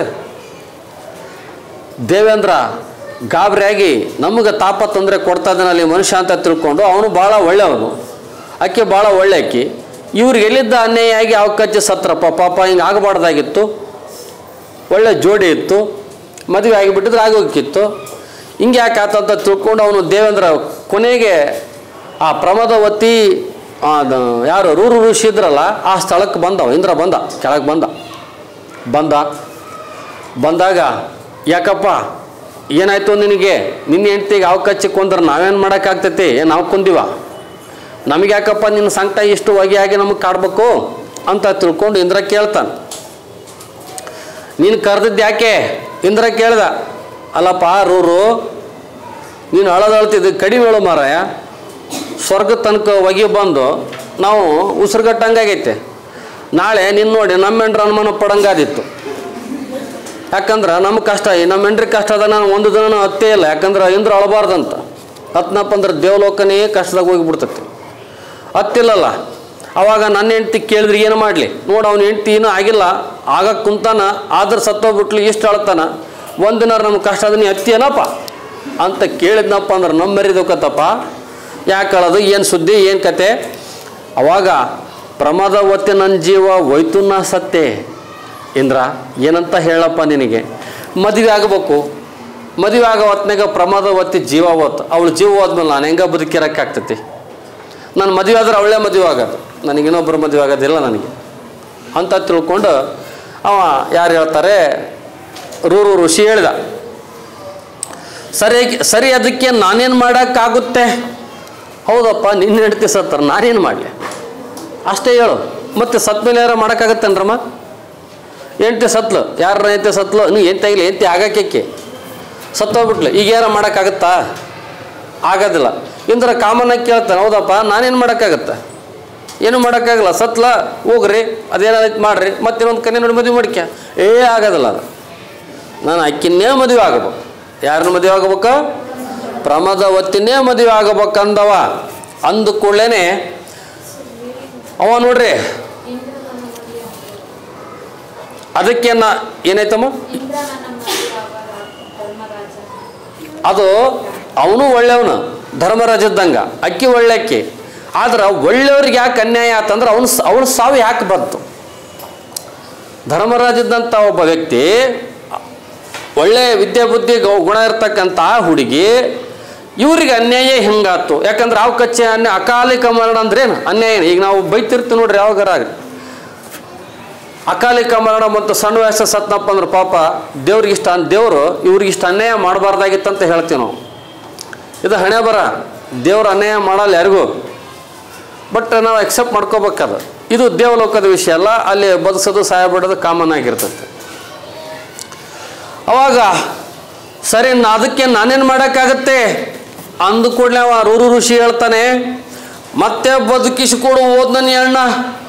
ದೇವೇಂದ್ರ ಗಾಬರಿಯಾಗಿ ನಮಗೆ ತಾಪ ತೊಂದರೆ ಕೊಡ್ತಾ ಇದ್ದಾನಲ್ಲಿ ಮನುಷ್ಯ ಅಂತ ತಿಳ್ಕೊಂಡು ಅವನು ಭಾಳ ಒಳ್ಳೆಯವನು ಆಕೆ ಭಾಳ ಒಳ್ಳೆ ಆಕಿ ಇವ್ರಿಗೆ ಎಲ್ಲಿದ್ದ ಅನ್ಯಾಯ ಆಗಿ ಅವ ಕಚ್ಚಿ ಸತ್ರಪ್ಪ ಪಾಪ ಹಿಂಗೆ ಆಗಬಾರ್ದಾಗಿತ್ತು ಒಳ್ಳೆ ಜೋಡಿ ಇತ್ತು ಮದುವೆ ಆಗಿಬಿಟ್ಟಿದ್ರೆ ಆಗೋಕ್ಕಿತ್ತು ಹಿಂಗೆ ಯಾಕೆ ಆತಂತ ತಿಳ್ಕೊಂಡು ಅವನು ದೇವೇಂದ್ರ ಕೊನೆಗೆ ಆ ಪ್ರಮದವತಿ ಆ, ದ- ಯಾರು ರೂರು ಋಷಿ ಇದ್ರಲ್ಲ ಆ ಸ್ಥಳಕ್ಕೆ ಬಂದವ ಇಂದ್ರ ಬಂದ ಕೆಳಗೆ ಬಂದ ಬಂದ ಬಂದಾಗ ಯಾಕಪ್ಪ ಏನಾಯ್ತು ನಿನಗೆ ನಿನ್ನ ಹೆಂಡ್ತಿಗೆ ಅವು ಕಚ್ಚಿ ಕೊಂದ್ರೆ ನಾವೇನು ಮಾಡೋಕ್ಕಾಗ್ತೈತಿ ಏನು ನಾವು ಕೊಂದಿವ ನಮಗೆ ಯಾಕಪ್ಪ ನಿನ್ನ ಸಂಕಟ ಇಷ್ಟು ಹೊಗೆಯಾಗಿ ನಮಗೆ ಕಾಡ್ಬೇಕು ಅಂತ ತಿಳ್ಕೊಂಡು ಇಂದ್ರ ಕೇಳ್ತಾನೆ ನೀನು ಕರೆದಿದ್ದು ಯಾಕೆ ಇಂದ್ರ ಕೇಳ್ದ ಅಲ್ಲಪ್ಪ ರೂರು ನೀನು ಅಳದಳ್ತಿದ್ದು ಕಡಿಮೆ ಹೇಳು ಮಾರಾಯ ಸ್ವರ್ಗ ತನಕ ಹೊಗೆ ಬಂದು ನಾವು ಉಸಿರುಗಟ್ಟಂಗಾಗೈತೆ ನಾಳೆ ನಿನ್ನ ನೋಡಿ ನಮ್ಮ ಹೆಂಡ್ರ ಅನುಮಾನ ಪಡಂಗಾದಿತ್ತು ಯಾಕಂದ್ರೆ ನಮ್ಮ ಕಷ್ಟ ಈ ನಮ್ಮ ಹೆಂಡ್ರಿಗೆ ಕಷ್ಟ ಅದ ನಾನು ಒಂದು ದಿನ ಹತ್ತೇ ಇಲ್ಲ ಯಾಕಂದ್ರೆ ಇಂದ್ರ ಅಳಬಾರ್ದಂತ ಹತ್ನಪ್ಪ ಅಂದ್ರೆ ದೇವಲೋಕನೇ ಕಷ್ಟದಾಗ ಹೋಗಿಬಿಡ್ತೈತಿ ಹತ್ತಿಲ್ಲಲ್ಲ ಅವಾಗ ನನ್ನ ಹೆಂಡ್ತಿ ಕೇಳಿದ್ರೆ ಏನು ಮಾಡಲಿ ನೋಡು ಅವ್ನ ಹೆಂಡ್ತಿ ಇನ್ನೂ ಆಗಿಲ್ಲ ಆಗಕ್ಕೆ ಕುಂತಾನ ಆದ್ರೆ ಸತ್ತೋಗ್ಬಿಟ್ಲು ಇಷ್ಟು ಅಳ್ತಾನ ಒಂದಿನ ನಮ್ಗೆ ಕಷ್ಟ ಅದ ನೀ ಹತ್ತಿಯೇನಪ್ಪ ಅಂತ ಕೇಳಿದ್ನಪ್ಪ ಅಂದ್ರೆ ನಮ್ಮ ಮರಿದೋಕತ್ತಪ್ಪ ಯಾಕೆ ಅಳೋದು ಏನು ಸುದ್ದಿ ಏನು ಕತೆ ಅವಾಗ ಪ್ರಮಾದ ಒತ್ತಿ ನನ್ನ ಜೀವ ಹೋಯ್ತು ನಾ ಸತ್ತೆ ಇಂದ್ರ ಏನಂತ ಹೇಳಪ್ಪ ನಿನಗೆ ಮದುವೆ ಆಗಬೇಕು ಮದುವೆ ಆಗೋ ಹೊತ್ನಾಗ ಪ್ರಮಾದ ಒತ್ತಿ ಜೀವ ಹೋತ್ ಅವಳು ಜೀವ ಹೋದ್ಮೇಲೆ ನಾನು ಹೆಂಗೆ ಬದುಕಿರೋಕ್ಕಾಗ್ತೈತಿ ನಾನು ಮದುವೆ ಆದ್ರೆ ಅವಳೇ ಮದುವೆ ಆಗೋದು ನನಗೆ ಇನ್ನೊಬ್ಬರು ಮದುವೆ ಆಗೋದಿಲ್ಲ ನನಗೆ ಅಂತ ತಿಳ್ಕೊಂಡು ಅವ ಯಾರು ಹೇಳ್ತಾರೆ ರೂರು ಋಷಿ ಹೇಳ್ದ ಸರಿ ಸರಿ ಅದಕ್ಕೆ ನಾನೇನು ಮಾಡೋಕ್ಕಾಗುತ್ತೆ ಹೌದಪ್ಪ ನಿನ್ನ ಹೆಂಡ್ತಿ ಸತ್ತರ ನಾನೇನು ಮಾಡಲಿ ಅಷ್ಟೇ ಹೇಳು ಮತ್ತೆ ಸತ್ ಮೇಲೆ ಯಾರು ಮಾಡೋಕ್ಕಾಗತ್ತೇನ್ರಮ್ಮ ಹೆಂಡ್ತಿ ಸತ್ಲು ಯಾರ ಹೆಂಡ್ತಿ ಸತ್ಲು ನೀ ಎಂತ ಆಗಿಲ್ಲ ಎಂತಿ ಆಗಕ್ಕೆ ಸತ್ತೋಗ್ಬಿಟ್ಲು ಈಗ ಯಾರ ಮಾಡೋಕ್ಕಾಗತ್ತಾ ಆಗೋದಿಲ್ಲ ಇಂದ್ರ ಕಾಮನ್ನಾಗಿ ಕೇಳ್ತಾನೆ ಹೌದಪ್ಪ ನಾನೇನು ಮಾಡೋಕ್ಕಾಗತ್ತೆ ಏನು ಮಾಡೋಕ್ಕಾಗಲ್ಲ ಸತ್ಲ ಹೋಗ್ರಿ ಅದೇನಾಯ್ತು ಮಾಡ್ರಿ ಮತ್ತೆ ಇನ್ನೊಂದು ಕನ್ಯೆ ನೋಡಿ ಮದುವೆ ಮಾಡಿಕ್ಯ ಏ ಆಗೋದಿಲ್ಲ ಅದು ನಾನು ಅಕ್ಕಿನ್ನೇ ಮದುವೆ ಆಗಬೇಕು ಯಾರನ್ನ ಮದುವೆ ಆಗಬೇಕು ಪ್ರಮದ ಒತ್ತಿನೇ ಮದುವೆ ಆಗಬೇಕಂದವ ಅಂದ ಕೂಡಲೇ ಅವ ನೋಡ್ರಿ ಅದಕ್ಕೆ ನಾ ಏನಾಯ್ತಮ್ಮ ಇಂದ್ರ ನನ್ನ ಮದುವೆ ಆಗ ಧರ್ಮರಾಜ ಅದು ಅವನು ಒಳ್ಳೆಯವನು ಧರ್ಮರಾಜದ್ದಂಗ ಅಕ್ಕಿ ಒಳ್ಳೆ ಅಕ್ಕಿ ಆದ್ರೆ ಒಳ್ಳೆಯವ್ರಿಗೆ ಯಾಕೆ ಅನ್ಯಾಯ ಆತಂದ್ರೆ ಅವನು ಅವನ ಸಾವು ಯಾಕೆ ಬಂತು ಧರ್ಮರಾಜದಂಥ ಒಬ್ಬ ವ್ಯಕ್ತಿ ಒಳ್ಳೆ ವಿದ್ಯೆ ಬುದ್ಧಿ ಗೌ- ಗುಣ ಇರ್ತಕ್ಕಂಥ ಹುಡುಗಿ ಇವ್ರಿಗೆ ಅನ್ಯಾಯ ಹಿಂಗಾತು ಯಾಕಂದ್ರೆ ಅವು ಕಚ್ಚೆ ಅನ್ಯ ಅಕಾಲಿಕ ಮರಣ ಅಂದ್ರೆ ಏನು ಅನ್ಯಾಯ ಏನು? ಈಗ ನಾವು ಬೈತಿರ್ತೀವಿ ನೋಡ್ರಿ ಯಾವಾಗಾರ ಆಗ್ಲಿ. ಅಕಾಲಿಕ ಮರಣ ಮತ್ತು ಸಣ್ಣ ವಯಸ್ಸ ಸತ್ನಪ್ಪ ಅಂದ್ರೆ ಪಾಪ ದೇವ್ರಿಗೆ ಇಷ್ಟ ದೇವರು ಇವ್ರಿಗೆ ಇಷ್ಟ ಅನ್ಯಾಯ ಮಾಡಬಾರ್ದಾಗಿತ್ತಂತ ಹೇಳ್ತೀವಿ ನಾವು ಇದು ಹಣೆ ಬರ ದೇವ್ರು ಅನ್ಯಾಯ ಮಾಡಲ್ಲ ಯಾರಿಗೂ ಬಟ್ ನಾವು ಎಕ್ಸೆಪ್ಟ್ ಮಾಡ್ಕೋಬೇಕದು ಇದು ದೇವಲೋಕದ ವಿಷಯ ಅಲ್ಲ ಅಲ್ಲಿ ಬದುಸೋದು ಸಹಾಯ ಬಿಡೋದು ಕಾಮನ್ ಆಗಿರ್ತೈತೆ ಅವಾಗ ಸರಿ ನಾ ಅದಕ್ಕೆ ನಾನೇನು ಮಾಡೋಕ್ಕಾಗತ್ತೆ ಅಂದು ಕೂಡಲೇ ಅವ ರೂರು ಋಷಿ ಹೇಳ್ತಾನೆ ಮತ್ತೆ ಬದುಕಿಸಿಕೊಡು ಓದ್ ನನ್ನ ಅಣ್ಣ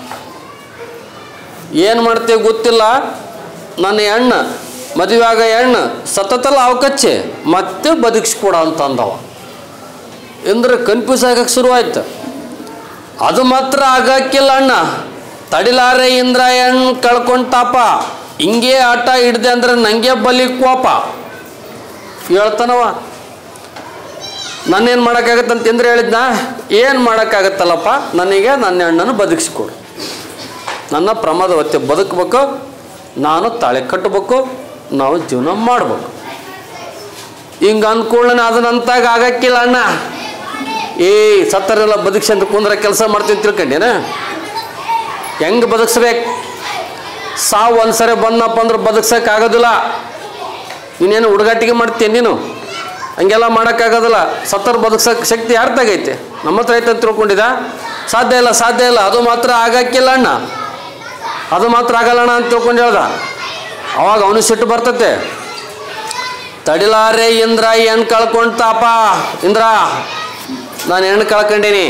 ಏನು ಮಾಡ್ತೇವೆ ಗೊತ್ತಿಲ್ಲ ನನ್ನ ಹೆಣ್ಣ ಮದುವೆ ಆಗ ಹೆಣ್ಣು ಸತತಲ್ಲ ಅವಕಚ್ಚೆ ಮತ್ತೆ ಬದುಕಿಸ್ಕೊಡ ಅಂತ ಅಂದವ ಅಂದ್ರೆ ಕನ್ಫ್ಯೂಸ್ ಆಗಕ್ಕೆ ಶುರುವಾಯ್ತು ಅದು ಮಾತ್ರ ಆಗಕ್ಕಿಲ್ಲ ಅಣ್ಣ ತಡಿಲಾರೆ ಇಂದ್ರ ಹೆಣ್ಣು ಕಳ್ಕೊಂತಾಪ ಹಿಂಗೆ ಆಟ ಹಿಡ್ದೆ ಅಂದ್ರೆ ನಂಗೆ ಬಲಿ ಕೋಪ ಹೇಳ್ತಾನವ ನನ್ನೇನು ಮಾಡೋಕ್ಕಾಗತ್ತಂತ ಇಂದ್ರ ಹೇಳಿದ್ನ ಏನು ಮಾಡೋಕ್ಕಾಗತ್ತಲ್ಲಪ್ಪ ನನಗೆ ನನ್ನ ಹೆಣ್ಣನ್ನು ಬದುಕಿಸ್ಕೊಡು ನನ್ನ ಪ್ರಮಾದ ಹೊತ್ತೆ ಬದುಕಬೇಕು ನಾನು ತಾಳೆ ಕಟ್ಟಬೇಕು ನಾವು ಜೀವನ ಮಾಡಬೇಕು ಹಿಂಗೆ ಅಂದ್ಕೊಳ್ಳೆ ಅದನ್ನಂತಾಗ ಆಗಕ್ಕಿಲ್ಲ ಅಣ್ಣ ಏ ಸತ್ತರೆಲ್ಲ ಬದುಕ್ಸಿ ಅಂತ ಕುಂದ್ರ ಕೆಲಸ ಮಾಡ್ತೀನಿ ತಿಳ್ಕೊಂಡೇನ ಹೆಂಗೆ ಬದುಕ್ಸ್ಬೇಕು ಸಾವು ಒಂದ್ಸರಿ ಬಂದಪ್ಪ ಅಂದ್ರೆ ಬದುಕ್ಸಕ್ಕೆ ಆಗೋದಿಲ್ಲ ನೀನೇನು ಹುಡುಗಾಟಿಗೆ ಮಾಡ್ತೀನಿ ನೀನು ಹಂಗೆಲ್ಲ ಮಾಡೋಕ್ಕಾಗೋದಿಲ್ಲ ಸತ್ತರ್ ಬದುಕ್ಸಕ್ಕೆ ಶಕ್ತಿ ಯಾರು ತಗೈತೆ ನಮ್ಮ ಹತ್ರ ಐತೆ ಅಂತ ತಿಳ್ಕೊಂಡಿದ್ದ ಸಾಧ್ಯ ಇಲ್ಲ ಸಾಧ್ಯ ಇಲ್ಲ ಅದು ಮಾತ್ರ ಆಗಕ್ಕಿಲ್ಲ ಅಣ್ಣ ಅದು ಮಾತ್ರ ಆಗಲ್ಲಣ್ಣ ಅಂತ ತಿಳ್ಕೊಂಡು ಹೇಳ್ದ ಅವಾಗ ಅವನು ಸಿಟ್ಟು ಬರ್ತತೆ ತಡಿಲಾರೆ ಇಂದ್ರ ಹೆಣ್ಣು ಕಳ್ಕೊಂತಾಪ ಇಂದ್ರ ನಾನು ಹೆಣ್ಣು ಕಳ್ಕೊಂಡೀನಿ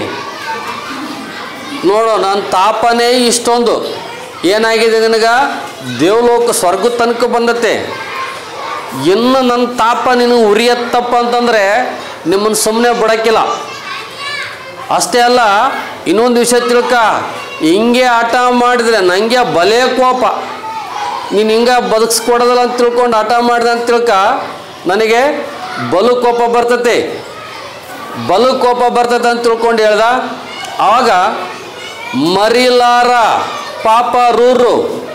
ನೋಡು ನನ್ನ ತಾಪನೇ ಇಷ್ಟೊಂದು ಏನಾಗಿದೆ ನಿನಗ ದೇವಲೋಕ ಸ್ವರ್ಗ ತನಕ ಬಂದತೆ ಇನ್ನು ನನ್ನ ತಾಪ ನೀನು ಉರಿಯತ್ತಪ್ಪ ಅಂತಂದರೆ ನಿಮ್ಮನ್ನು ಸುಮ್ಮನೆ ಬಿಡಕ್ಕಿಲ್ಲ ಅಷ್ಟೇ ಅಲ್ಲ ಇನ್ನೊಂದು ವಿಷಯ ತಿಳ್ಕ ಹಿಂಗೆ ಆಟ ಮಾಡಿದ್ರೆ ನನಗೆ ಬಲೆ ಕೋಪ ನೀನು ಹಿಂಗೆ ಬದುಕಿಸ್ಕೊಡೋದಲ್ಲ ಅಂತ ತಿಳ್ಕೊಂಡು ಆಟ ಮಾಡಿದೆ ಅಂತ ತಿಳ್ಕ ನನಗೆ ಬಲು ಕೋಪ ಬರ್ತತೆ ಬಲು ಕೋಪ ಬರ್ತದೆ ಅಂತ ತಿಳ್ಕೊಂಡು ಹೇಳ್ದ ಆವಾಗ ಮರಿಲಾರ ಪಾಪ ರೂರು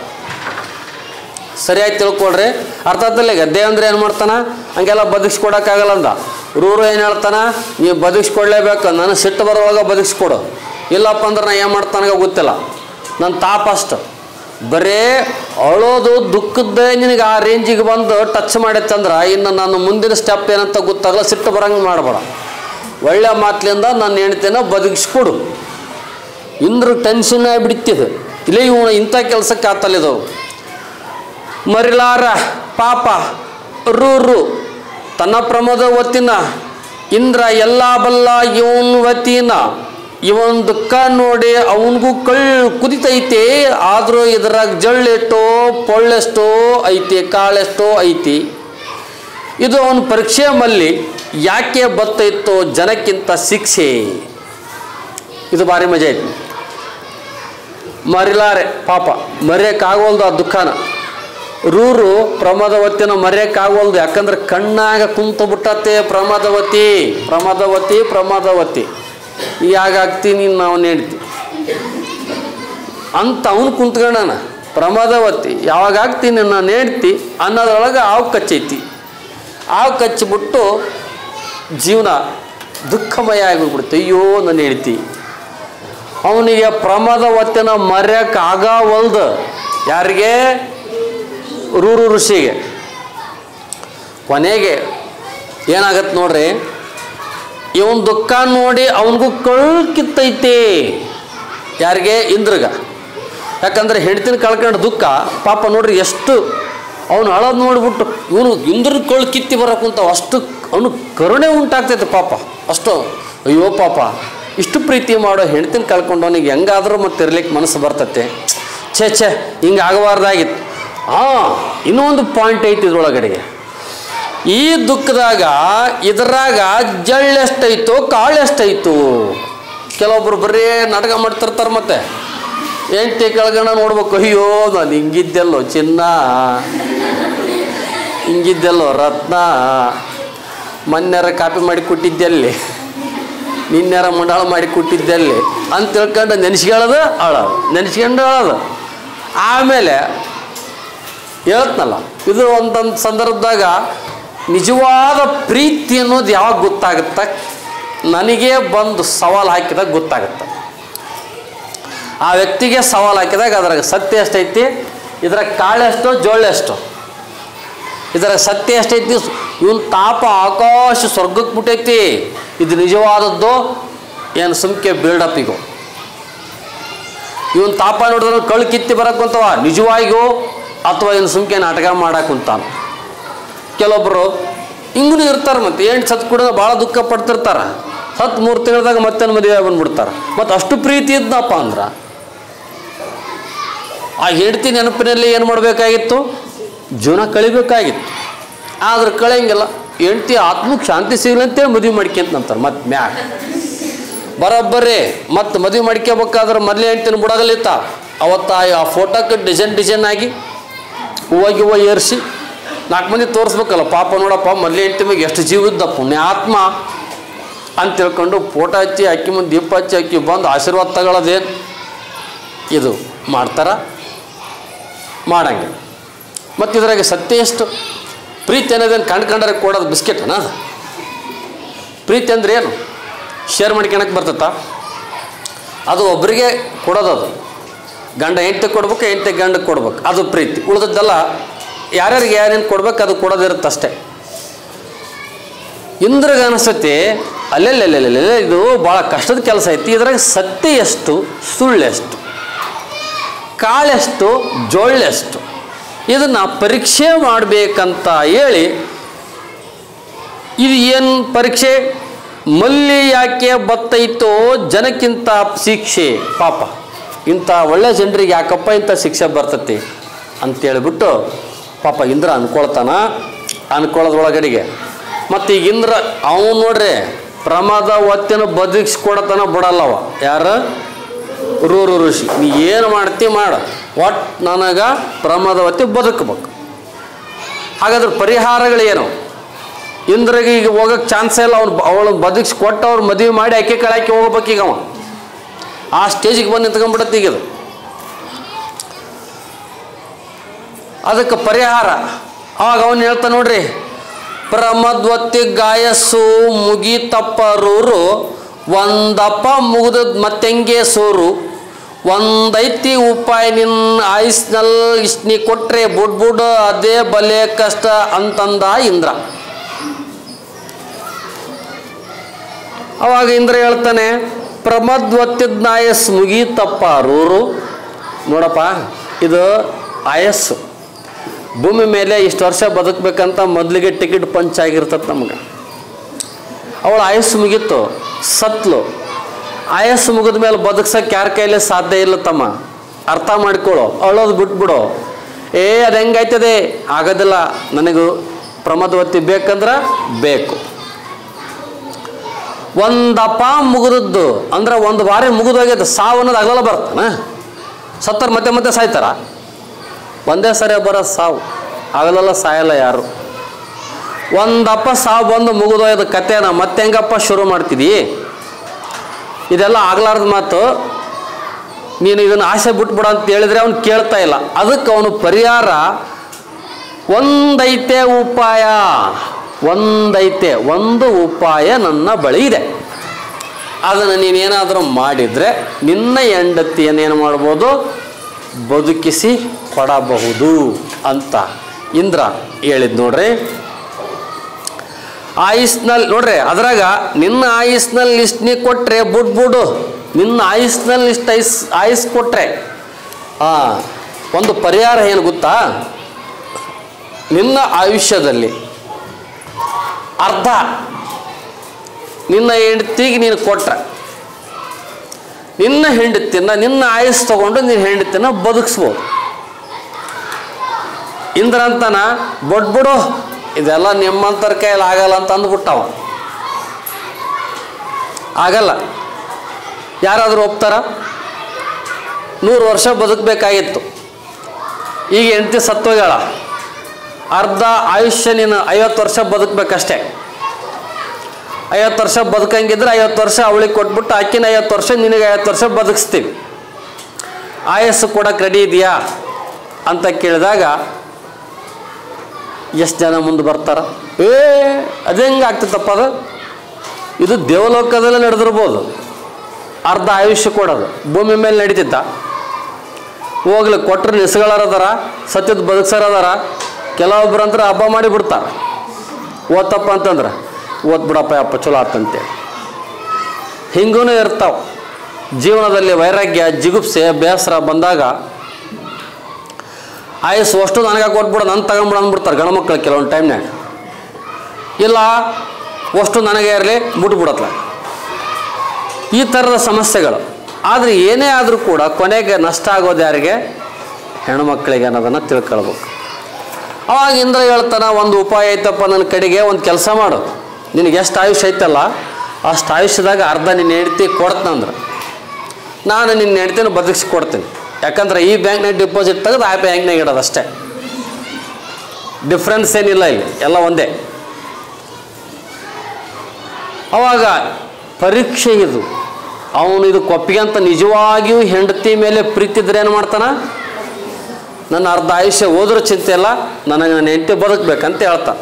ಸರಿಯಾಗಿ ತಿಳ್ಕೊಳ್ರಿ ಅರ್ಥದಲ್ಲಿ ಗದ್ದೆ ಅಂದ್ರೆ ಏನು ಮಾಡ್ತಾನ ಹಂಗೆಲ್ಲ ಬದುಕಿಸ್ಕೊಡಕ್ಕಾಗಲ್ಲ ಅಂದ ರೂರು ಏನು ಹೇಳ್ತಾನ ನೀವು ಬದುಕಿಸ್ಕೊಡ್ಲೇಬೇಕು ನಾನು ಸಿಟ್ಟು ಬರೋವಾಗ ಬದುಕಿಸ್ಕೊಡು ಇಲ್ಲಪ್ಪ ಅಂದ್ರೆ ನಾ ಏನು ಮಾಡ್ತಾನಗ ಗೊತ್ತಿಲ್ಲ ನನ್ನ ತಾಪ ಅಷ್ಟು ಬರೇ ಅಳೋದು ದುಃಖದ್ದೇ ನಿನಗೆ ಆ ರೇಂಜಿಗೆ ಬಂದು ಟಚ್ ಮಾಡೈತಂದ್ರೆ ಇನ್ನು ನಾನು ಮುಂದಿನ ಸ್ಟೆಪ್ ಏನಂತ ಗೊತ್ತಾಗಲ್ಲ ಸಿಟ್ಟು ಬರಂಗೆ ಮಾಡಬೇಡ ಒಳ್ಳೆ ಮಾತಲಿಂದ ನನ್ನ ಹೆಣ್ತಿನ ಬದುಕಿಸ್ಕೊಡು ಇಂದ್ರ ಟೆನ್ಷನ್ ಆಗಿಬಿಡ್ತಿದ್ದು ಇಲ್ಲೇ ಇವನು ಇಂಥ ಕೆಲಸಕ್ಕೆ ಆತಲ್ಲಿದ್ದವು ಮರಿಲಾರ ಪಾಪ ರು ರು ತನ್ನ ಪ್ರಮೋದ ವತಿನ ಇಂದ್ರ ಎಲ್ಲ ಬಲ್ಲ ಇವನ್ ವತಿನ ಇವನ್ ದುಃಖ ನೋಡಿ ಅವನಿಗೂ ಕಳ್ ಕುದಿತೈತೆ ಆದರೂ ಇದ್ರಾಗ ಜಳ್ಳೆಷ್ಟೋ ಪೊಳ್ಳೆಷ್ಟೋ ಐತಿ ಕಾಳೆಷ್ಟೋ ಐತಿ ಇದು ಅವನ ಪರೀಕ್ಷೆ ಮಲ್ಲಿ ಯಾಕೆ ಬತ್ತೈತೋ ಜನಕ್ಕಿಂತ ಶಿಕ್ಷೆ ಇದು ಭಾರಿ ಮಜಾ ಐತಿ ಮರಿಲಾರೆ ಪಾಪ ಮರೆಯಕ್ಕಾಗೋಲ್ದು ಆ ದುಃಖನ ರೂರು ಪ್ರಮಾದವತಿನ ಮರೆಯಕ್ಕಾಗೋಲ್ದು ಯಾಕಂದ್ರೆ ಕಣ್ಣಾಗ ಕುಂತು ಬಿಟ್ಟತ್ತೆ ಪ್ರಮಾದವತಿ ಪ್ರಮಾದವತಿ ಪ್ರಮಾದವತಿ ಯಾಗಾಗ್ತೀನಿ ನಾವು ಹೇಳ್ತಿ ಅಂತ ಅವನು ಕುಂತ್ಕೊಂಡಾನ ಪ್ರಮಾದವತಿ ಯಾವಾಗ ಆಗ್ತೀನಿ ನಾನು ಹೇಳ್ತಿ ಅನ್ನೋದ್ರೊಳಗೆ ಆವು ಕಚ್ಚೈತಿ ಆವು ಕಚ್ಚಿಬಿಟ್ಟು ಜೀವನ ದುಃಖಮಯ ಆಗಿಬಿಡ್ತು ಅಯ್ಯೋ ನಾನು ಹೇಳ್ತಿ ಅವನಿಗೆ ಪ್ರಮಾದವತ್ತಿನ ಮರ್ಯಕ್ಕೆ ಆಗವಲ್ದು ಯಾರಿಗೆ ರೂರು ಋಷಿಗೆ ಕೊನೆಗೆ ಏನಾಗತ್ತೆ ನೋಡ್ರಿ ಇವನ್ ದುಃಖ ನೋಡಿ ಅವನಿಗೂ ಕಳ್ಕಿತ್ತೈತಿ ಯಾರಿಗೆ ಇಂದ್ರಗ ಯಾಕಂದ್ರೆ ಹೆಂಡ್ತಿನ ಕಳ್ಕೊಂಡು ದುಃಖ ಪಾಪ ನೋಡ್ರಿ ಎಷ್ಟು ಅವನು ಅಳೋದು ನೋಡ್ಬಿಟ್ಟು ಇವನು ಇಂದ್ರ ಕಳ್ ಕಿತ್ತಿ ಬರಕ್ಕಂತ ಅಷ್ಟು ಅವನು ಕರುಣೆ ಉಂಟಾಗ್ತೈತೆ ಪಾಪ ಅಷ್ಟು ಅಯ್ಯೋ ಪಾಪ ಇಷ್ಟು ಪ್ರೀತಿ ಮಾಡೋ ಹೆಂಡ್ತಿನ ಕಳ್ಕೊಂಡು ಅವನಿಗೆ ಹೆಂಗಾದ್ರೂ ಮತ್ತೆ ಇರ್ಲಿಕ್ಕೆ ಮನಸ್ಸು ಬರ್ತತೆ ಛೇ ಛೇ ಹಿಂಗೆ ಆಗಬಾರ್ದಾಗಿತ್ತು ಹಾಂ ಇನ್ನೊಂದು ಪಾಯಿಂಟ್ ಐತಿ ಇದ್ರೊಳಗಡೆಗೆ ಈ ದುಃಖದಾಗ ಇದರಾಗ ಜಳ್ಳೆಷ್ಟೈತೋ ಕಾಳೆಷ್ಟೈತು ಕೆಲವೊಬ್ರು ಬರೀ ನಾಟಕ ಮಾಡ್ತಿರ್ತಾರೆ ಮತ್ತೆ ಹೆಂಡ್ತಿ ಕೆಳಗಣ ನೋಡ್ಬೇಕು ಅಯ್ಯೋ ನಾನು ಹಿಂಗಿದ್ದೆಲ್ಲೋ ಚಿನ್ನ ಹಿಂಗಿದ್ದೆಲ್ಲೋ ರತ್ನ ಮೊನ್ನೆರ ಕಾಪಿ ಮಾಡಿ ಕೊಟ್ಟಿದ್ದೆಲ್ಲಿ ನಿನ್ನೆರ ಮಂಡಾಳ ಮಾಡಿ ಕೊಟ್ಟಿದ್ದೆಲ್ಲಿ ಅಂತ ತಿಳ್ಕೊಂಡು ನೆನೆಸ್ಕೊಳ್ಳೋದು ಅಳೋದು ನೆನೆಸ್ಕೊಂಡು ಅಳೋದು ಆಮೇಲೆ ಹೇಳ್ತನಲ್ಲ ಇದು ಒಂದೊಂದು ಸಂದರ್ಭದಾಗ ನಿಜವಾದ ಪ್ರೀತಿ ಅನ್ನೋದು ಯಾವಾಗ ಗೊತ್ತಾಗುತ್ತ ನನಗೆ ಬಂದು ಸವಾಲು ಹಾಕಿದಾಗ ಗೊತ್ತಾಗುತ್ತೆ ಆ ವ್ಯಕ್ತಿಗೆ ಸವಾಲು ಹಾಕಿದಾಗ ಅದ್ರಾಗ ಸತ್ಯ ಎಷ್ಟೈತಿ ಇದ್ರಾಗ ಕಾಳೆಷ್ಟು ಜೋಳೆಷ್ಟು ಇದ್ರಾಗ ಸತ್ಯ ಎಷ್ಟೈತಿ ಇವನ್ ತಾಪ ಆಕಾಶ ಸ್ವರ್ಗಕ್ಕೆ ಬಿಟ್ಟೈತಿ ಇದು ನಿಜವಾದದ್ದು ಏನು ಸುಮ್ಕೆ ಬಿಲ್ಡಪ್ಪಿಗೂ ಇವನ್ ತಾಪ ನೋಡಿದ್ರೆ ಕಳು ಕಿತ್ತಿ ಬರಕ್ಕಂತವ ನಿಜವಾಗಿಯೂ ಅಥವಾ ಇನ್ನು ಸುಮ್ಕೆ ನಾಟಕ ಮಾಡಕ್ಕಂತಾನ ಕೆಲವೊಬ್ಬರು ಹಿಂಗೂ ಇರ್ತಾರೆ ಮತ್ತೆ ಎಂಟು ಸತ್ ಕೂಡ ಭಾಳ ದುಃಖ ಪಡ್ತಿರ್ತಾರ ಹತ್ತು ಮೂರು ತಿಂಗಳದಾಗ ಮತ್ತೆ ಮದುವೆ ಬಂದ್ಬಿಡ್ತಾರೆ ಮತ್ತು ಅಷ್ಟು ಪ್ರೀತಿ ಇದ್ನಪ್ಪ ಅಂದ್ರೆ ಆ ಹೆಂಡತಿ ನೆನಪಿನಲ್ಲಿ ಏನು ಮಾಡಬೇಕಾಗಿತ್ತು ಜೀವನ ಕಳಿಬೇಕಾಗಿತ್ತು ಆದ್ರೆ ಕಳೆಯಂಗಿಲ್ಲ ಹೆಂಡತಿ ಆತ್ಮಕ್ಕೆ ಶಾಂತಿ ಸಿಗ್ಲಂತೇಳಿ ಮದುವೆ ಮಾಡ್ಕೊಂತ ನಂತಾರೆ ಮತ್ತೆ ಮ್ಯಾಗ ಬರೋಬ್ಬರೇ ಮತ್ತು ಮದುವೆ ಮಾಡ್ಕೋಬೇಕಾದ್ರೆ ಮೊದಲೇ ಹೆಂಡ್ತಿನ ಬಿಡೋಗಲಿತ್ತ ಅವತ್ತು ಆ- ಆ ಫೋಟೋಕ್ಕೆ ಡಿಸೈನ್ ಡಿಸೈನ್ ಆಗಿ ಹೂವು ಗಿವ್ವ ಏರಿಸಿ ನಾಲ್ಕು ಮಂದಿ ತೋರಿಸ್ಬೇಕಲ್ಲ ಪಾಪ ನೋಡಪ್ಪ ಮೊದಲೇ ಹೆಂಡ್ತಿ ಮ್ಯಾಗ ಎಷ್ಟು ಜೀವ ಇದ್ದ ಪುಣ್ಯಾತ್ಮ ಅಂತ ತಿಳ್ಕೊಂಡು ಫೋಟೋ ಹಚ್ಚಿ ಅಕ್ಕಿ ಮುಂದೆ ದೀಪ ಹಚ್ಚಿ ಅಕ್ಕಿ ಬಂದು ಆಶೀರ್ವಾದ ತಗೊಳ್ಳೋದೇನು ಇದು ಮಾಡ್ತಾರ ಮಾಡಂಗಿಲ್ಲ ಮತ್ತು ಇದ್ರಾಗ ಸತ್ಯ ಎಷ್ಟು ಪ್ರೀತಿ ಅನ್ನೋದೇನು ಕಂಡು ಕಂಡರೆ ಕೊಡೋದು ಬಿಸ್ಕೆಟ್ ಅದು ಪ್ರೀತಿ ಅಂದ್ರೆ ಏನು ಶೇರ್ ಮಾಡ್ಕೊಳಕ್ಕೆ ಬರ್ತೈತ ಅದು ಒಬ್ಬರಿಗೆ ಕೊಡೋದು ಅದು ಗಂಡ ಹೆಂಡತಿ ಕೊಡ್ಬೇಕು ಹೆಂಡತಿ ಗಂಡಕ್ಕೆ ಕೊಡ್ಬೇಕು ಅದು ಪ್ರೀತಿ ಉಳಿದದ್ದೆಲ್ಲ ಯಾರ್ಯಾರಿಗೆ ಯಾರೇನು ಕೊಡ್ಬೇಕು ಅದು ಕೊಡೋದಿರುತ್ತೆ ಅಷ್ಟೇ ಇಂದ್ರಗ ಅನಿಸ್ತತಿ ಅಲ್ಲೆಲ್ಲೆಲ್ಲೆಲ್ಲೆಲ್ಲ ಇದು ಭಾಳ ಕಷ್ಟದ ಕೆಲಸ ಐತಿ ಇದ್ರಾಗ ಸತ್ಯ ಎಷ್ಟು ಸುಳ್ಳು ಎಷ್ಟು ಕಾಳೆಷ್ಟು ಜೋಳೆಷ್ಟು ಇದನ್ನು ಪರೀಕ್ಷೆ ಮಾಡಬೇಕಂತ ಹೇಳಿ ಇದು ಏನು ಪರೀಕ್ಷೆ ಮಲ್ಲಿ ಯಾಕೆ ಬತ್ತೈತೋ ಜನಕ್ಕಿಂತ ಶಿಕ್ಷೆ ಪಾಪ ಇಂಥ ಒಳ್ಳೆ ಜನರಿಗೆ ಯಾಕಪ್ಪ ಇಂಥ ಶಿಕ್ಷೆ ಬರ್ತತಿ ಅಂತೇಳಿಬಿಟ್ಟು ಪಾಪ ಇಂದ್ರ ಅನ್ಕೊಳ್ತಾನ ಅನ್ಕೊಳ್ಳೋದ್ರೊಳಗಡೆಗೆ ಮತ್ತು ಈಗ ಇಂದ್ರ ಅವನು ನೋಡ್ರಿ ಪ್ರಮಾದ ಒತ್ತಿನ ಬದುಕಿಸ್ಕೊಡತನ ಬಿಡಲ್ಲವ ಯಾರು ರೂರು ಋಷಿ ನೀ ಏನು ಮಾಡ್ತಿ ಮಾಡು ಒಟ್ಟು ನನಗೆ ಪ್ರಮಾದ ಒತ್ತಿ ಬದುಕಬೇಕು ಹಾಗಾದ್ರೆ ಪರಿಹಾರಗಳೇನು ಇಂದ್ರಿಗೆ ಈಗ ಹೋಗಕ್ಕೆ ಚಾನ್ಸೇ ಇಲ್ಲ ಅವ್ನು ಅವಳು ಬದುಕಿಸಿ ಕೊಟ್ಟು ಅವ್ರು ಮದುವೆ ಮಾಡಿ ಅಕ್ಕಿ ಕಳಾಕಿ ಹೋಗ್ಬೇಕು ಈಗ ಅವ ಆ ಸ್ಟೇಜಿಗೆ ಬಂದು ನಿಂತ್ಕೊಂಡ್ಬಿಡತ್ತೆ ಈಗ ಇದು ಅದಕ್ಕೆ ಪರಿಹಾರ ಅವಾಗ ಅವನು ಹೇಳ್ತಾ ನೋಡ್ರಿ ಪ್ರಮದ್ವತ್ತಿ ಗಾಯಸ್ಸು ಮುಗಿತಪ್ಪರೂರು ಒಂದಪ್ಪ ಮುಗಿದ ಮತ್ತೆಂಗೆ ಸೋರು ಒಂದೈತಿ ಉಪಾಯ ನಿನ್ನ ಆಯುಸ್ನಲ್ಲಿ ಇಷ್ನಿ ಕೊಟ್ರೆ ಬುಡ್ ಬುಡ್ ಅದೇ ಬಲೆ ಕಷ್ಟ ಅಂತಂದ ಇಂದ್ರ ಅವಾಗ ಇಂದ್ರ ಹೇಳ್ತಾನೆ ಪ್ರಮದ್ವತ್ತಿದ ನಾಯಸ್ ಮುಗೀತಪ್ಪ ರೂರು ನೋಡಪ್ಪ ಇದು ಆಯಸ್ಸು ಭೂಮಿ ಮೇಲೆ ಇಷ್ಟು ವರ್ಷ ಬದುಕಬೇಕಂತ ಮೊದಲಿಗೆ ಟಿಕೆಟ್ ಪಂಚ್ ಆಗಿರ್ತದೆ ನಮ್ಗೆ ಅವಳ ಆಯಸ್ಸು ಮುಗೀತು ಸತ್ಲು ಆಯಸ್ಸು ಮುಗಿದ ಮೇಲೆ ಬದುಕ್ಸಕ್ಕೆ ಯಾರ ಕೈಲಿ ಸಾಧ್ಯ ಇಲ್ಲ ತಮ್ಮ ಅರ್ಥ ಮಾಡ್ಕೊಳ್ಳೋ ಅಳೋದು ಬಿಟ್ಬಿಡು ಏ ಅದು ಹೆಂಗಾಯ್ತದೆ ಆಗೋದಿಲ್ಲ ನನಗೂ ಪ್ರಮದವತಿ ಬೇಕಂದ್ರೆ ಬೇಕು ಒಂದಪ್ಪ ಮುಗಿದದ್ದು ಅಂದ್ರೆ ಒಂದು ಬಾರಿ ಮುಗಿದೋಗ್ಯದ ಸಾವು ಅನ್ನೋದು ಆಗಲ್ಲ ಬರ್ತಾನ ಸತ್ತರ್ ಮತ್ತೆ ಮತ್ತೆ ಸಾಯ್ತಾರ ಒಂದೇ ಸರಿ ಬರೋ ಸಾವು ಆಗಲೆಲ್ಲ ಸಾಯಲ್ಲ ಯಾರು ಒಂದಪ್ಪ ಸಾವು ಬಂದು ಮುಗಿದೋಯ್ದ ಕತೆನ ಮತ್ತೆ ಹೆಂಗಪ್ಪ ಶುರು ಮಾಡ್ತಿದ್ದೀ ಇದೆಲ್ಲ ಆಗ್ಲಾರ್ದ ಮಾತು ನೀನು ಇದನ್ನು ಆಸೆ ಬಿಟ್ಬಿಡ ಅಂತ ಹೇಳಿದ್ರೆ ಅವನು ಕೇಳ್ತಾ ಇಲ್ಲ ಅದಕ್ಕೆ ಅವನು ಪರಿಹಾರ ಒಂದೈತೆ ಉಪಾಯ ಒಂದೈತೆ ಒಂದು ಉಪಾಯ ನನ್ನ ಬಳಿ ಇದೆ ಅದನ್ನು ನೀನೇನಾದರೂ ಮಾಡಿದರೆ ನಿನ್ನ ಹೆಂಡತಿಯನ್ನು ಏನು ಮಾಡ್ಬೋದು ಬದುಕಿಸಿ ಕೊಡಬಹುದು ಅಂತ ಇಂದ್ರ ಹೇಳಿದ್ ನೋಡ್ರಿ ಆಯುಸ್ನಲ್ಲಿ ನೋಡ್ರಿ ಅದ್ರಾಗ ನಿನ್ನ ಆಯುಸ್ನಲ್ಲಿ ಇಷ್ಟು ನೀ ಕೊಟ್ಟರೆ ಬುಡ್ ಬುಡು ನಿನ್ನ ಆಯುಸ್ನಲ್ಲಿ ಇಷ್ಟು ಐಸ್ ಆಯುಸ್ ಕೊಟ್ಟರೆ ಹಾಂ ಒಂದು ಪರಿಹಾರ ಏನು ಗೊತ್ತಾ ನಿನ್ನ ಆಯುಷ್ಯದಲ್ಲಿ ಅರ್ಧ ನಿನ್ನ ಹೆಂಡತಿಗೆ ನೀನು ಕೊಟ್ರೆ ನಿನ್ನ ಹೆಂಡತಿನ ನಿನ್ನ ಆಯುಸ್ ತಗೊಂಡು ನಿನ್ನ ಹೆಂಡತಿನ ಬದುಕಿಸ್ಬೋದು ಇಂದ್ರ ಅಂತಾನ ಬಡ್ಬಿಡು ಇದೆಲ್ಲ ನಿಮ್ಮಂತರ ಕೈಯಲ್ಲಿ ಆಗಲ್ಲ ಅಂತ ಅಂದ್ಬಿಟ್ಟವ ಆಗಲ್ಲ ಯಾರಾದರೂ ಒಪ್ತಾರ ನೂರು ವರ್ಷ ಬದುಕಬೇಕಾಗಿತ್ತು ಈಗ ಹೆಂಡತಿ ಸತ್ತೋಗ್ಯಾಳ ಅರ್ಧ ಆಯುಷ್ಯ ನೀನು ಐವತ್ತು ವರ್ಷ ಬದುಕಬೇಕಷ್ಟೇ ಐವತ್ತು ವರ್ಷ ಬದುಕಂಗಿದ್ರೆ ಐವತ್ತು ವರ್ಷ ಅವಳಿಗೆ ಕೊಟ್ಬಿಟ್ಟು ಆಕಿನ ಐವತ್ತು ವರ್ಷ ನಿನಗೆ ಐವತ್ತು ವರ್ಷ ಬದುಕಿಸ್ತೀವಿ ಆಯಸ್ಸು ಕೊಡಕ್ಕೆ ರೆಡಿ ಇದೆಯಾ ಅಂತ ಕೇಳಿದಾಗ ಎಷ್ಟು ಜನ ಮುಂದೆ ಬರ್ತಾರ ಏ ಅದು ಹೆಂಗೆ ಆಗ್ತದಪ್ಪ ಅದು ಇದು ದೇವಲೋಕದಲ್ಲೇ ನಡೆದಿರ್ಬೋದು ಅರ್ಧ ಆಯುಷ್ಯ ಕೊಡೋದು ಭೂಮಿ ಮೇಲೆ ನಡೀತಿದ್ದ ಹೋಗ್ಲಿ ಕೊಟ್ಟರು ನಿಸ್ಗಳರದಾರ ಸತ್ಯದ ಬದುಕ್ಸರದಾರ ಕೆಲವೊಬ್ರು ಅಂದ್ರೆ ಹಬ್ಬ ಮಾಡಿ ಬಿಡ್ತಾರೆ ಓದ್ತಪ್ಪ ಅಂತಂದ್ರೆ ಓದ್ ಬಿಡಪ್ಪ ಯಪ್ಪ ಚಲೋ ಆತಂತೇಳಿ ಹಿಂಗೂ ಇರ್ತಾವೆ ಜೀವನದಲ್ಲಿ ವೈರಾಗ್ಯ ಜಿಗುಪ್ಸೆ ಬೇಸರ ಬಂದಾಗ ಆಯಸ್ಸು ಅಷ್ಟು ನನಗೆ ಕೊಟ್ಬಿಡು ನಾನು ತಗೊಂಬಿಡು ಅಂದ್ಬಿಡ್ತಾರೆ ಗಂಡು ಮಕ್ಕಳು ಕೆಲವೊಂದು ಟೈಮ್ನಾಗ ಇಲ್ಲ ಅಷ್ಟು ನನಗೆ ಇರಲಿ ಬಿಟ್ಬಿಡತ್ಲ ಈ ಥರದ ಸಮಸ್ಯೆಗಳು ಆದರೆ ಏನೇ ಆದರೂ ಕೂಡ ಕೊನೆಗೆ ನಷ್ಟ ಆಗೋದು ಯಾರಿಗೆ ಹೆಣ್ಮಕ್ಳಿಗೆ ಅನ್ನೋದನ್ನು ತಿಳ್ಕೊಳ್ಬೇಕು ಅವಾಗ ಇಂದ್ರ ಹೇಳ್ತಾನ ಒಂದು ಉಪಾಯ ಐತಪ್ಪ ನನ್ನ ಕಡೆಗೆ ಒಂದು ಕೆಲಸ ಮಾಡು ನಿನಗೆ ಎಷ್ಟು ಆಯುಷ್ಯ ಐತಲ್ಲ ಅಷ್ಟು ಆಯುಷ್ಯದಾಗ ಅರ್ಧ ನಿನ್ನ ಹೆಂಡ್ತಿ ಕೊಡ್ತಂದ್ರೆ ನಾನು ನಿನ್ನ ಹೆಂಡ್ತಿನ ಬದುಕಿಸಿ ಕೊಡ್ತೀನಿ ಯಾಕಂದ್ರೆ ಈ ಬ್ಯಾಂಕ್ನಾಗ ಡಿಪಾಸಿಟ್ ತೆಗೆದು ಆ ಬ್ಯಾಂಕ್ನಾಗ ಇಡೋದು ಅಷ್ಟೇ ಡಿಫ್ರೆನ್ಸ್ ಏನಿಲ್ಲ ಇಲ್ಲಿ ಎಲ್ಲ ಒಂದೇ ಅವಾಗ ಪರೀಕ್ಷೆ ಇದು ಅವನು ಇದು ಕೊಪ್ಪಿಗೆ ಅಂತ ನಿಜವಾಗಿಯೂ ಹೆಂಡತಿ ಮೇಲೆ ಪ್ರೀತಿ ಇದ್ರೆ ಏನು ಮಾಡ್ತಾನ ನನ್ನ ಅರ್ಧ ಆಯುಷ್ಯ ಹೋದ್ರೂ ಚಿಂತೆ ಇಲ್ಲ ನನಗೆ ನನ್ನ ಹೆಂಡತಿ ಬದುಕಬೇಕಂತ ಹೇಳ್ತಾನೆ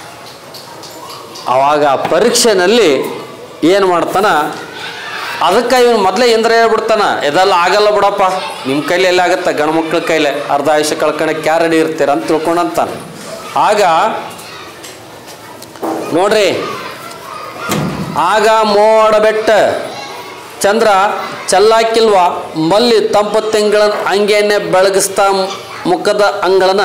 ಆವಾಗ ಪರೀಕ್ಷೆನಲ್ಲಿ ಏನು ಮಾಡ್ತಾನ ಅದಕ್ಕೆ ಇವನು ಮೊದಲೇ ಇಂದ್ರ ಹೇಳ್ಬಿಡ್ತಾನ ಇದೆಲ್ಲ ಆಗಲ್ಲ ಬಿಡಪ್ಪ ನಿಮ್ಮ ಕೈಲಿ ಎಲ್ಲ ಆಗುತ್ತೆ ಗಂಡು ಮಕ್ಳ ಕೈಲೇ ಅರ್ಧ ಆಯುಷ್ಯ ಕಳ್ಕೊಳಕ್ಕೆ ಯಾರು ರೆಡಿ ಇರ್ತೀರ ಅಂತ ತಿಳ್ಕೊಂಡಂತಾನೆ ಆಗ ನೋಡ್ರಿ ಆಗ ಮೋಡ ಬೆಟ್ಟ ಚಂದ್ರ ಚಲ್ಲಾಕಿಲ್ವ ಮಲ್ಲಿ ತಂಪು ತಿಂಗಳ ಅಂಗೇನೆ ಬೆಳಗಿಸ್ತಾ ಮುಖದ ಅಂಗಳನ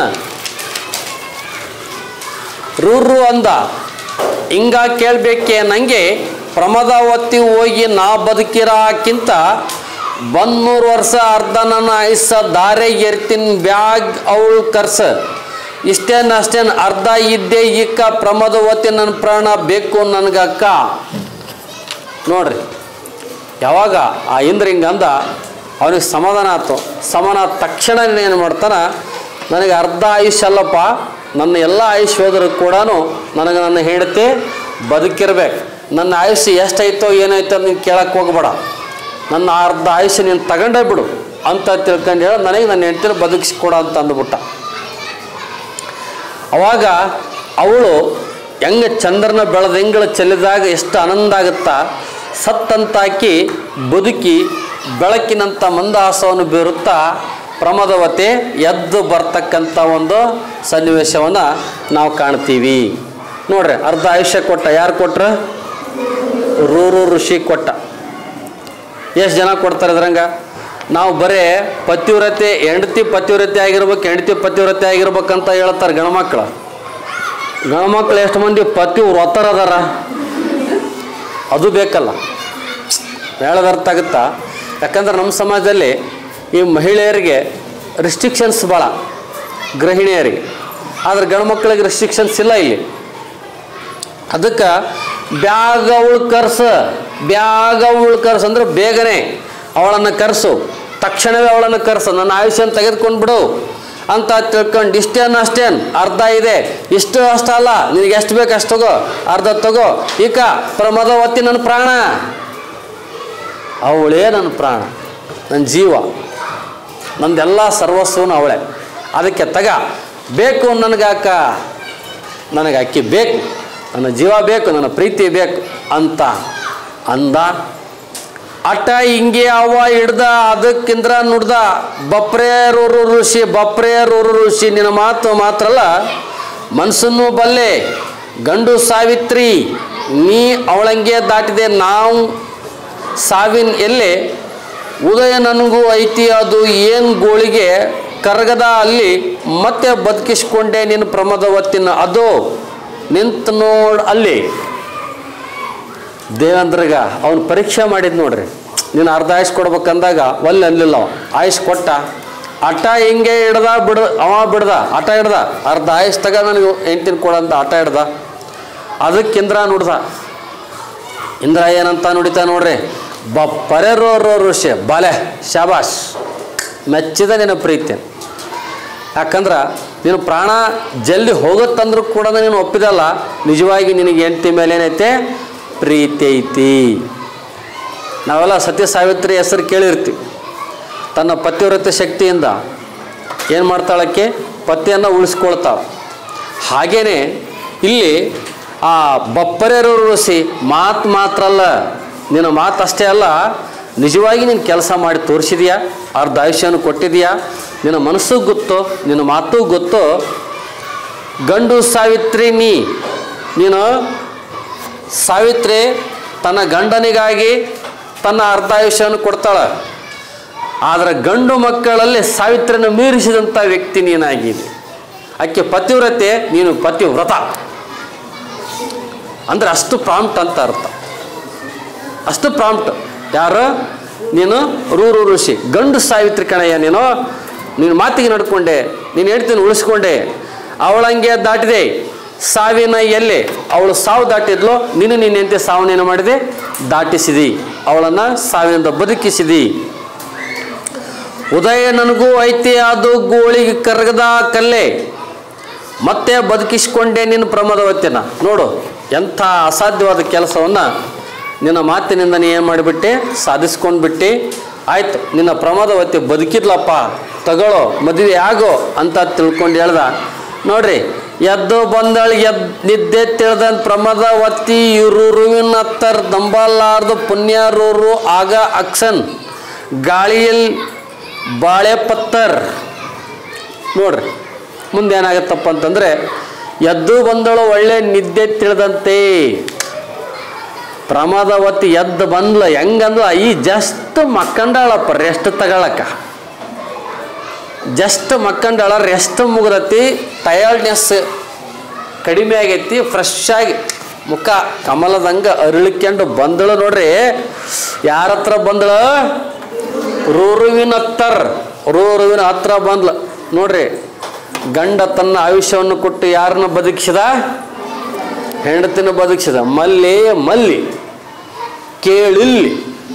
ರೂರು ಅಂದ ಹಿಂಗ ಕೇಳ್ಬೇಕೆ ನಂಗೆ ಪ್ರಮದಾವತಿ ಹೋಗಿ ನಾ ಬದುಕಿರಾಕಿಂತ ಬಂದ್ನೂರು ವರ್ಷ ಅರ್ಧ ನನ್ನ ಐಸ ದಾರೆ ಎರ್ತಿನ್ ಬ್ಯಾಗ್ ಅವಳು ಕರ್ಸ ಇಷ್ಟೇನು ಅಷ್ಟೇನು ಅರ್ಧ ಇದ್ದೇ ಇಕ್ಕ ಪ್ರಮದವತಿ ನನ್ನ ಪ್ರಾಣ ಬೇಕು ನನಗಕ್ಕ ನೋಡ್ರಿ ಯಾವಾಗ ಆ ಇಂದ್ರ ಹಿಂಗಂದ ಅವನಿಗೆ ಸಮಾಧಾನ ಆಯ್ತು ಸಮಾನ ಆದ ತಕ್ಷಣ ಏನು ಮಾಡ್ತಾನ ನನಗೆ ಅರ್ಧ ಆಯುಷ್ಯ ಅಲ್ಲಪ್ಪ ನನ್ನ ಎಲ್ಲ ಆಯುಷ್ಯ ಹೋದರೂ ಕೂಡ ನನಗೆ ನನ್ನ ಹೆಂಡತಿ ಬದುಕಿರ್ಬೇಕು ನನ್ನ ಆಯುಷ್ಯ ಎಷ್ಟೈತೋ ಏನಾಯ್ತೋ ಅಂತ ನೀನು ಕೇಳಕ್ಕೆ ಹೋಗ್ಬೇಡ ನನ್ನ ಅರ್ಧ ಆಯುಷ್ಯ ನೀನು ತಗೊಂಡೇ ಬಿಡು ಅಂತ ತಿಳ್ಕೊಂಡು ಹೇಳಿ ನನಗೆ ನನ್ನ ಹೆಂಡತಿನ ಬದುಕಿಸ್ಕೊಡ ಅಂತ ಅಂದ್ಬಿಟ್ಟ ಅವಾಗ ಅವಳು ಹೆಂಗೆ ಚಂದ್ರನ ಬೆಳೆದಂಗಳ ಚೆಲ್ಲಿದಾಗ ಎಷ್ಟು ಆನಂದ ಆಗುತ್ತಾ ಸತ್ತಂತಾಕಿ ಬದುಕಿ ಬೆಳಕಿನಂಥ ಮಂದಹಾಸವನ್ನು ಬೀರುತ್ತಾ ಪ್ರಮದವತೆ ಎದ್ದು ಬರ್ತಕ್ಕಂಥ ಒಂದು ಸನ್ನಿವೇಶವನ್ನು ನಾವು ಕಾಣ್ತೀವಿ ನೋಡ್ರಿ ಅರ್ಧ ಆಯುಷ್ಯ ಕೊಟ್ಟ ಯಾರು ಕೊಟ್ರ ರೂರು ಋಷಿ ಕೊಟ್ಟ ಎಷ್ಟು ಜನ ಕೊಡ್ತಾರೆ ಇದ್ರಂಗ ನಾವು ಬರೇ ಪತಿವ್ರತೆ ಹೆಂಡತಿ ಪತಿವ್ರತೆ ಆಗಿರ್ಬೇಕು ಹೆಂಡತಿ ಪತಿವ್ರತೆ ಆಗಿರ್ಬೇಕಂತ ಹೇಳ್ತಾರೆ ಗಣಮಕ್ಳು ಗಣಮಕ್ಳು ಎಷ್ಟು ಮಂದಿ ಪತಿ ವ್ರತರ ಅದಾರ ಅದು ಬೇಕಲ್ಲ ಹೇಳೋದು ಅರ್ಥ ಆಗುತ್ತಾ ಯಾಕಂದ್ರೆ ನಮ್ಮ ಸಮಾಜದಲ್ಲಿ ಈ ಮಹಿಳೆಯರಿಗೆ ರಿಸ್ಟ್ರಿಕ್ಷನ್ಸ್ ಭಾಳ ಗೃಹಿಣಿಯರಿಗೆ ಆದ್ರೆ ಗಂಡ್ಮಕ್ಳಿಗೆ ರಿಸ್ಟ್ರಿಕ್ಷನ್ಸ್ ಇಲ್ಲ ಇಲ್ಲಿ ಅದಕ್ಕೆ ಬ್ಯಾಗ ಅವಳು ಕರ್ಸ ಬ್ಯಾಗ ಅವಳು ಕರ್ಸ ಅಂದ್ರೆ ಬೇಗನೆ ಅವಳನ್ನು ಕರೆಸು ತಕ್ಷಣವೇ ಅವಳನ್ನು ಕರೆಸು ನನ್ನ ಆಯುಷ್ಯನ ತೆಗೆದುಕೊಂಡು ಬಿಡು ಅಂತ ತಿಳ್ಕೊಂಡು ಇಷ್ಟೇನು ಅಷ್ಟೇನು ಅರ್ಧ ಇದೆ ಇಷ್ಟು ಅಷ್ಟ ಅಲ್ಲ ನಿನಗೆ ಎಷ್ಟು ಬೇಕು ಅಷ್ಟು ತಗೋ ಅರ್ಧ ತಗೋ ಈಕ ಪ್ರಮದವತಿ ನನ್ನ ಪ್ರಾಣ ಅವಳೇ ನನ್ನ ಪ್ರಾಣ ನನ್ನ ಜೀವ ನಂದೆಲ್ಲ ಸರ್ವಸ್ವನು ಅವಳೆ ಅದಕ್ಕೆ ತಗ ಬೇಕು ನನಗಾಕ ನನಗೆ ಅಕ್ಕಿ ಬೇಕು ನನ್ನ ಜೀವ ಬೇಕು ನನ್ನ ಪ್ರೀತಿ ಬೇಕು ಅಂತ ಅಂದ ಅಟ ಹಿಂಗೆ ಅವ ಹಿಡ್ದ ಅದಕ್ಕಿಂದ್ರ ನುಡ್ದ ಬಪ್ರೇ ರೂರು ಋಷಿ ಬಪ್ರೇ ರೂರು ಋಷಿ ನಿನ್ನ ಮಾತು ಮಾತ್ರ ಅಲ್ಲ ಮನಸ್ಸನ್ನು ಬಲ್ಲೆ ಗಂಡು ಸಾವಿತ್ರಿ ನೀ ಅವಳಂಗೆ ದಾಟಿದೆ ನಾವು ಸಾವಿನ ಎಲ್ಲೆ ಉದಯ ನನಗೂ ಐತಿ ಅದು ಏನು ಗೋಳಿಗೆ ಕರಗದ ಅಲ್ಲಿ ಮತ್ತೆ ಬದುಕಿಸ್ಕೊಂಡೆ ನಿನ್ನ ಪ್ರಮದವತ್ತಿನ ಅದು ನಿಂತು ನೋಡ್ ಅಲ್ಲಿ ದೇವೇಂದ್ರಗ ಅವನು ಪರೀಕ್ಷೆ ಮಾಡಿದ್ ನೋಡ್ರಿ ನೀನು ಅರ್ಧ ಆಯುಷ್ ಕೊಡ್ಬೇಕಂದಾಗ ಒಲ್ಲೆ ಅನ್ಲಿಲ್ಲ ಅವ ಆಯುಷ್ ಕೊಟ್ಟ ಅಟ ಹಿಂಗೆ ಹಿಡ್ದ ಬಿಡ ಅವ ಬಿಡ್ದ ಆಟ ಹಿಡ್ದ ಅರ್ಧ ಆಯುಷ್ ತಗ ನನಗೆ ಹೆಂಡ್ತಿನ ಕೊಡಂತ ಆಟ ಹಿಡ್ದ ಅದಕ್ಕೆ ಇಂದ್ರ ನುಡ್ದ ಇಂದ್ರ ಏನಂತ ನುಡಿತಾ ನೋಡ್ರಿ ಬಪ್ಪರೆ ರೋ ರೋ ಋಷಿ ಬಾಲೆ ಶಾಬಾಷ್ ಮೆಚ್ಚಿದ ನಿನ್ನ ಪ್ರೀತಿ ಯಾಕಂದ್ರೆ ನೀನು ಪ್ರಾಣ ಜಲ್ದಿ ಹೋಗುತ್ತಂದ್ರೂ ಕೂಡ ನೀನು ಒಪ್ಪಿದಲ್ಲ ನಿಜವಾಗಿ ನಿನಗೆ ಹೆಂಡತಿ ಮೇಲೆ ಏನೈತೆ ಪ್ರೀತಿ ಐತಿ ನಾವೆಲ್ಲ ಸತ್ಯ ಸಾವಿತ್ರಿ ಹೆಸರು ಕೇಳಿರ್ತೀವಿ ತನ್ನ ಪತಿವ್ರತೆ ಶಕ್ತಿಯಿಂದ ಏನು ಮಾಡ್ತಾಳಕ್ಕೆ ಪತಿಯನ್ನು ಉಳಿಸ್ಕೊಳ್ತಾಳೆ ಹಾಗೇನೆ ಇಲ್ಲಿ ಆ ಬಪ್ಪರೆರು ಋಷಿ ಮಾತು ಮಾತ್ರ ಅಲ್ಲ ನಿನ್ನ ಮಾತು ಅಷ್ಟೇ ಅಲ್ಲ ನಿಜವಾಗಿ ನೀನು ಕೆಲಸ ಮಾಡಿ ತೋರಿಸಿದೀಯಾ ಅರ್ಧ ಆಯುಷ್ಯನ ಕೊಟ್ಟಿದೀಯಾ ನಿನ್ನ ಮನಸ್ಸು ಗೊತ್ತು ನಿನ್ನ ಮಾತು ಗೊತ್ತು ಗಂಡು ಸಾವಿತ್ರಿ ನೀ ನೀನು ಸಾವಿತ್ರಿ ತನ್ನ ಗಂಡನಿಗಾಗಿ ತನ್ನ ಅರ್ಧಾಯುಷ್ಯವನ್ನು ಕೊಡ್ತಾಳೆ ಆದರೆ ಗಂಡು ಮಕ್ಕಳಲ್ಲಿ ಸಾವಿತ್ರಿಯನ್ನು ಮೀರಿಸಿದಂಥ ವ್ಯಕ್ತಿ ನೀನಾಗಿದೆ ಆಕೆ ಪತಿವ್ರತೆ ನೀನು ಪತಿವ್ರತ ಅಂದರೆ ಅಷ್ಟು ಪ್ರಾಂಪ್ಟ್ ಅಂತ ಅರ್ಥ ಅಷ್ಟು ಪ್ರಾಂಪ್ಟ್ ಯಾರು ನೀನು ರೂರು ಋಷಿ ಗಂಡು ಸಾವಿತ್ರಿ ಕಣಯ್ಯ ನೀನು ನೀನು ಮಾತಿಗೆ ನಡ್ಕೊಂಡೆ ನೀನು ಹೇಳ್ತೀನಿ ಉಳಿಸ್ಕೊಂಡೆ ಅವಳಂಗೆ ದಾಟಿದೆ ಸಾವಿನ ಎಲ್ಲಿ ಅವಳು ಸಾವು ದಾಟಿದ್ಲು ನೀನು ನಿನ್ನಂತೆ ಸಾವನ್ನೇನು ಮಾಡಿದೆ ದಾಟಿಸಿದಿ ಅವಳನ್ನು ಸಾವಿನಿಂದ ಬದುಕಿಸಿದಿ ಉದಯ ನನಗೂ ಐತಿ ಅದು ಗೋಳಿಗೆ ಕರಗದ ಕಲ್ಲೆ ಮತ್ತೆ ಬದುಕಿಸ್ಕೊಂಡೆ ನಿನ್ನ ಪ್ರಮದವತ್ತಿನ ನೋಡು ಎಂಥ ಅಸಾಧ್ಯವಾದ ಕೆಲಸವನ್ನು ನಿನ್ನ ಮಾತಿನಿಂದ ನೀ ಏನು ಮಾಡಿಬಿಟ್ಟೆ ಸಾಧಿಸ್ಕೊಂಡು ಬಿಟ್ಟು ಆಯ್ತು ನಿನ್ನ ಪ್ರಮದವತಿ ಬದುಕಿದ್ಲಪ್ಪ ತಗೊಳ್ಳೋ ಮದುವೆ ಆಗೋ ಅಂತ ತಿಳ್ಕೊಂಡು ಹೇಳ್ದ ನೋಡ್ರಿ ಎದ್ದು ಬಂದಳು ಎದ್ ನಿದ್ದೆ ತಿಳಿದಂತ ಪ್ರಮದವತಿ ಇರುರುವಿನ ಹತ್ತರ್ ನಂಬಲಾರ್ದು ಪುಣ್ಯರೂರು ಆಗ ಅಕ್ಷನ್ ಗಾಳಿಯಲ್ಲಿ ಬಾಳೆ ಪತ್ತರ್ ನೋಡ್ರಿ ಮುಂದೆ ಏನಾಗತ್ತಪ್ಪ ಅಂತಂದರೆ ಎದ್ದು ಬಂದಳು ಒಳ್ಳೆ ನಿದ್ದೆ ತಿಳಿದಂತೆ ಪ್ರಮಾದವತಿ ಎದ್ದು ಬಂದ್ಲ ಹೆಂಗಂದ್ಲ ಈ ಜಸ್ಟ್ ಮಕ್ಕಂಡಾಳಪ್ಪ ರೆಸ್ಟ್ ತಗೊಳಕ ಜಸ್ಟ್ ಮಕ್ಕಂಡಾಳ ರೆಸ್ಟ್ ಮುಗ್ದತಿ ಟಯರ್ಡ್ನೆಸ್ ಕಡಿಮೆ ಆಗೈತಿ ಫ್ರೆಶ್ ಆಗಿ ಮುಖ ಕಮಲದಂಗ ಅರಳಿಕೊಂಡು ಬಂದಳು ನೋಡ್ರಿ ಯಾರ ಹತ್ರ ಬಂದಳು ರೂರುವಿನ ಹತ್ತರ್ ರೂರುವಿನ ಹತ್ರ ಬಂದ್ಲ ನೋಡ್ರಿ ಗಂಡ ತನ್ನ ಆಯುಷ್ಯವನ್ನು ಕೊಟ್ಟು ಯಾರನ್ನ ಬದುಕಿಸಿದ ಹೆಂಡತಿನ ಬದುಕಿಸಿದ ಮಲ್ಲಿ ಮಲ್ಲಿ ಕೇಳಿಲ್ಲಿ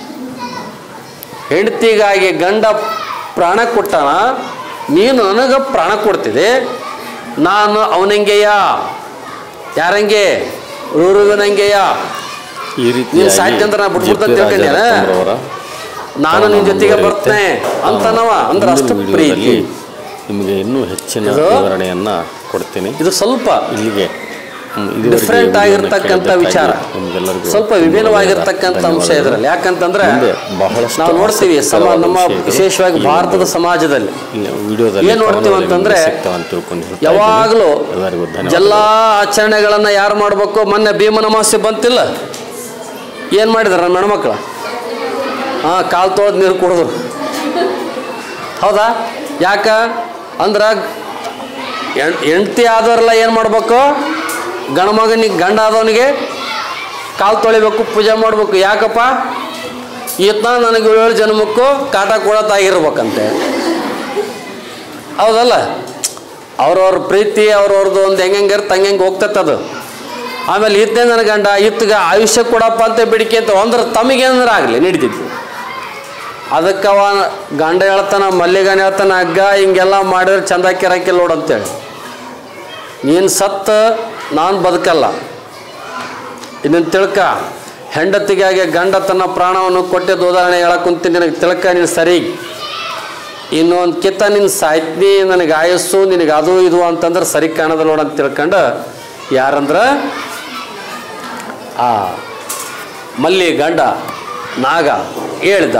ಹೆಂಡತಿಗಾಗಿ ಗಂಡ ಪ್ರಾಣ ಕೊಟ್ಟನ ನೀನು ನನಗೆ ಪ್ರಾಣ ಕೊಡ್ತಿದೆ ನಾನು ಅವನಂಗೆಯ ಯಾರಂಗೆ ರೂರುವಿನಂಗೆಯ ಈ ರೀತಿ ನೀನ್ ಸಾಯ್ತಿ ಅಂದ್ರೆ ನಾ ಬಿಟ್ಬಿಡ್ತ ತಿಳ್ಕೊಂಡ್ಯಾನ? ನಾನು ನಿನ್ನ ಜೊತೆಗೆ ಬರ್ತೇನೆ ಅಂತನವ ಅಂದ್ರೆ ಅಷ್ಟು ಪ್ರೀತಿ ನಿಮಗೆ ಇನ್ನೂ ಹೆಚ್ಚಿನ ಇದು- ವಿವರಣೆಯನ್ನ ಕೊಡ್ತೀನಿ ಇದು ಸ್ವಲ್ಪ ಇಲ್ಲಿಗೆ ಹ್ಮ್, ಇದುವರೆಗೆ ಡಿಫ್ರೆಂಟ್ ವಿಡಿಯೋನ ಆಗಿರ್ತಕ್ಕಂಥ ಕೇಳಿದ್ದಕ್ಕಾಗಿ ವಿಚಾರ ನಿಮ್ಗೆಲ್ಲರಿಗೂ ಸ್ವಲ್ಪ ವಿಭಿನ್ನವಾಗಿರ್ತಕ್ಕಂಥ ಅಂಶ ಧನ್ಯವಾದಗಳು. ಇದ್ರಲ್ಲಿ ಯಾಕಂತಂದ್ರೆ ಮುಂದೆ ಬಹಳಷ್ಟು ನಾವು ನೋಡ್ತೀವಿ ಸಮ ಆಸಕ್ತಿಕರವಾದ ನಮ್ಮ ವಿಷಯಗಳು ವಿಶೇಷವಾಗಿ ಈ ಒಂದು ಭಾರತದ ಸಮಾಜದಲ್ಲಿ ಇಲ್ಲಿ ವಿಡಿಯೋದಲ್ಲಿ ಏನ್ ನೋಡ್ತೀವಿ ಕವನದಲ್ಲಿ ಅಂತಂದ್ರೆ ಸಿಗ್ತಾವ ಅಂತ ತಿಳ್ಕೊಂಡು ಹೇಳ್ತಾ ಯಾವಾಗಲೂ ಇದ್ದೀನಿ. ಎಲ್ಲರಿಗೂ ಧನ್ಯವಾದ ಎಲ್ಲ ಆಚರಣೆಗಳನ್ನ ಯಾರು ಮಾಡಬೇಕು ಮೊನ್ನೆ ಭೀಮನ ಅಮಾವಾಸ್ಯೆ ಬಂತಿಲ್ಲ ಏನು ಮಾಡಿದಾರೆ ನನ್ನ ಹೆಣ್ಮಕ್ಳು ಹಾಂ ಕಾಲು ತೊಳೆದು ನೀರು ಕುಡಿದ್ರು ಹೌದಾ ಯಾಕ ಅಂದ್ರೆ ಹೆಂಡತಿ ಆದವರೆಲ್ಲ ಏನು ಮಾಡ್ಬೇಕು ಗಂಡ ಮಗನಿಗೆ ಗಂಡ ಆದವನಿಗೆ ಕಾಲು ತೊಳಿಬೇಕು ಪೂಜೆ ಮಾಡಬೇಕು ಯಾಕಪ್ಪ ಈತ ನನಗೆ ಏಳು ಜನ್ಮಕ್ಕೂ ಕಾಟ ಕೊಡತ್ತಾಗಿರ್ಬೇಕಂತೆ ಹೌದಲ್ಲ ಅವ್ರವ್ರ ಪ್ರೀತಿ ಅವ್ರವ್ರದ್ದು ಒಂದು ಹೆಂಗೆ ಇರುತ್ತೆ ಹಂಗೆ ಹೋಗ್ತೈತೆ ಅದು ಆಮೇಲೆ ಈತನೇ ನನ್ನ ಗಂಡ ಈತ್ಗ ಆಯುಷ್ಯ ಕೊಡಪ್ಪ ಅಂತ ಬೇಡಿಕೆ ಅಂತ ಅಂದ್ರೆ ತಮಗೇನಾರ ಆಗಲಿ ನಡೀತಿತ್ತು ಅದಕ್ಕೆ ಅವ ಗಂಡ ಹೇಳ್ತಾನ ಮಲ್ಲಿಗನ ಹೇಳ್ತಾನ ಅಗ್ಗ ಹಿಂಗೆಲ್ಲ ಮಾಡಿದ್ರೆ ಚಂದ ಕೆರಕಿಲ್ಲ ನೋಡು ಅಂತೇಳಿ ನೀನು ಸತ್ತ ನಾನು ಬದುಕಲ್ಲ ಇನ್ನೊಂದು ತಿಳ್ಕ ಹೆಂಡತಿಗಾಗಿ ಗಂಡ ತನ್ನ ಪ್ರಾಣವನ್ನು ಕೊಟ್ಟಿದ್ದು ಉದಾಹರಣೆ ಹೇಳಕ್ ಕುಂತೀನಿ ನಿನಗೆ ತಿಳ್ಕ ನೀನು ಸರಿ ಇನ್ನೊಂದು ಕಿತ್ತ ನಿನ್ನ ಸಾಯ್ತಿ ನನಗೆ ಆಯಸ್ಸು ನಿನಗೆ ಅದು ಇದು ಅಂತಂದ್ರೆ ಸರಿ ಕಾಣದ ನೋಡು ಅಂತ ತಿಳ್ಕೊಂಡು ಯಾರಂದ್ರೆ ಆ ಮಲ್ಲಿ ಗಂಡ ನಾಗ ಹೇಳ್ದ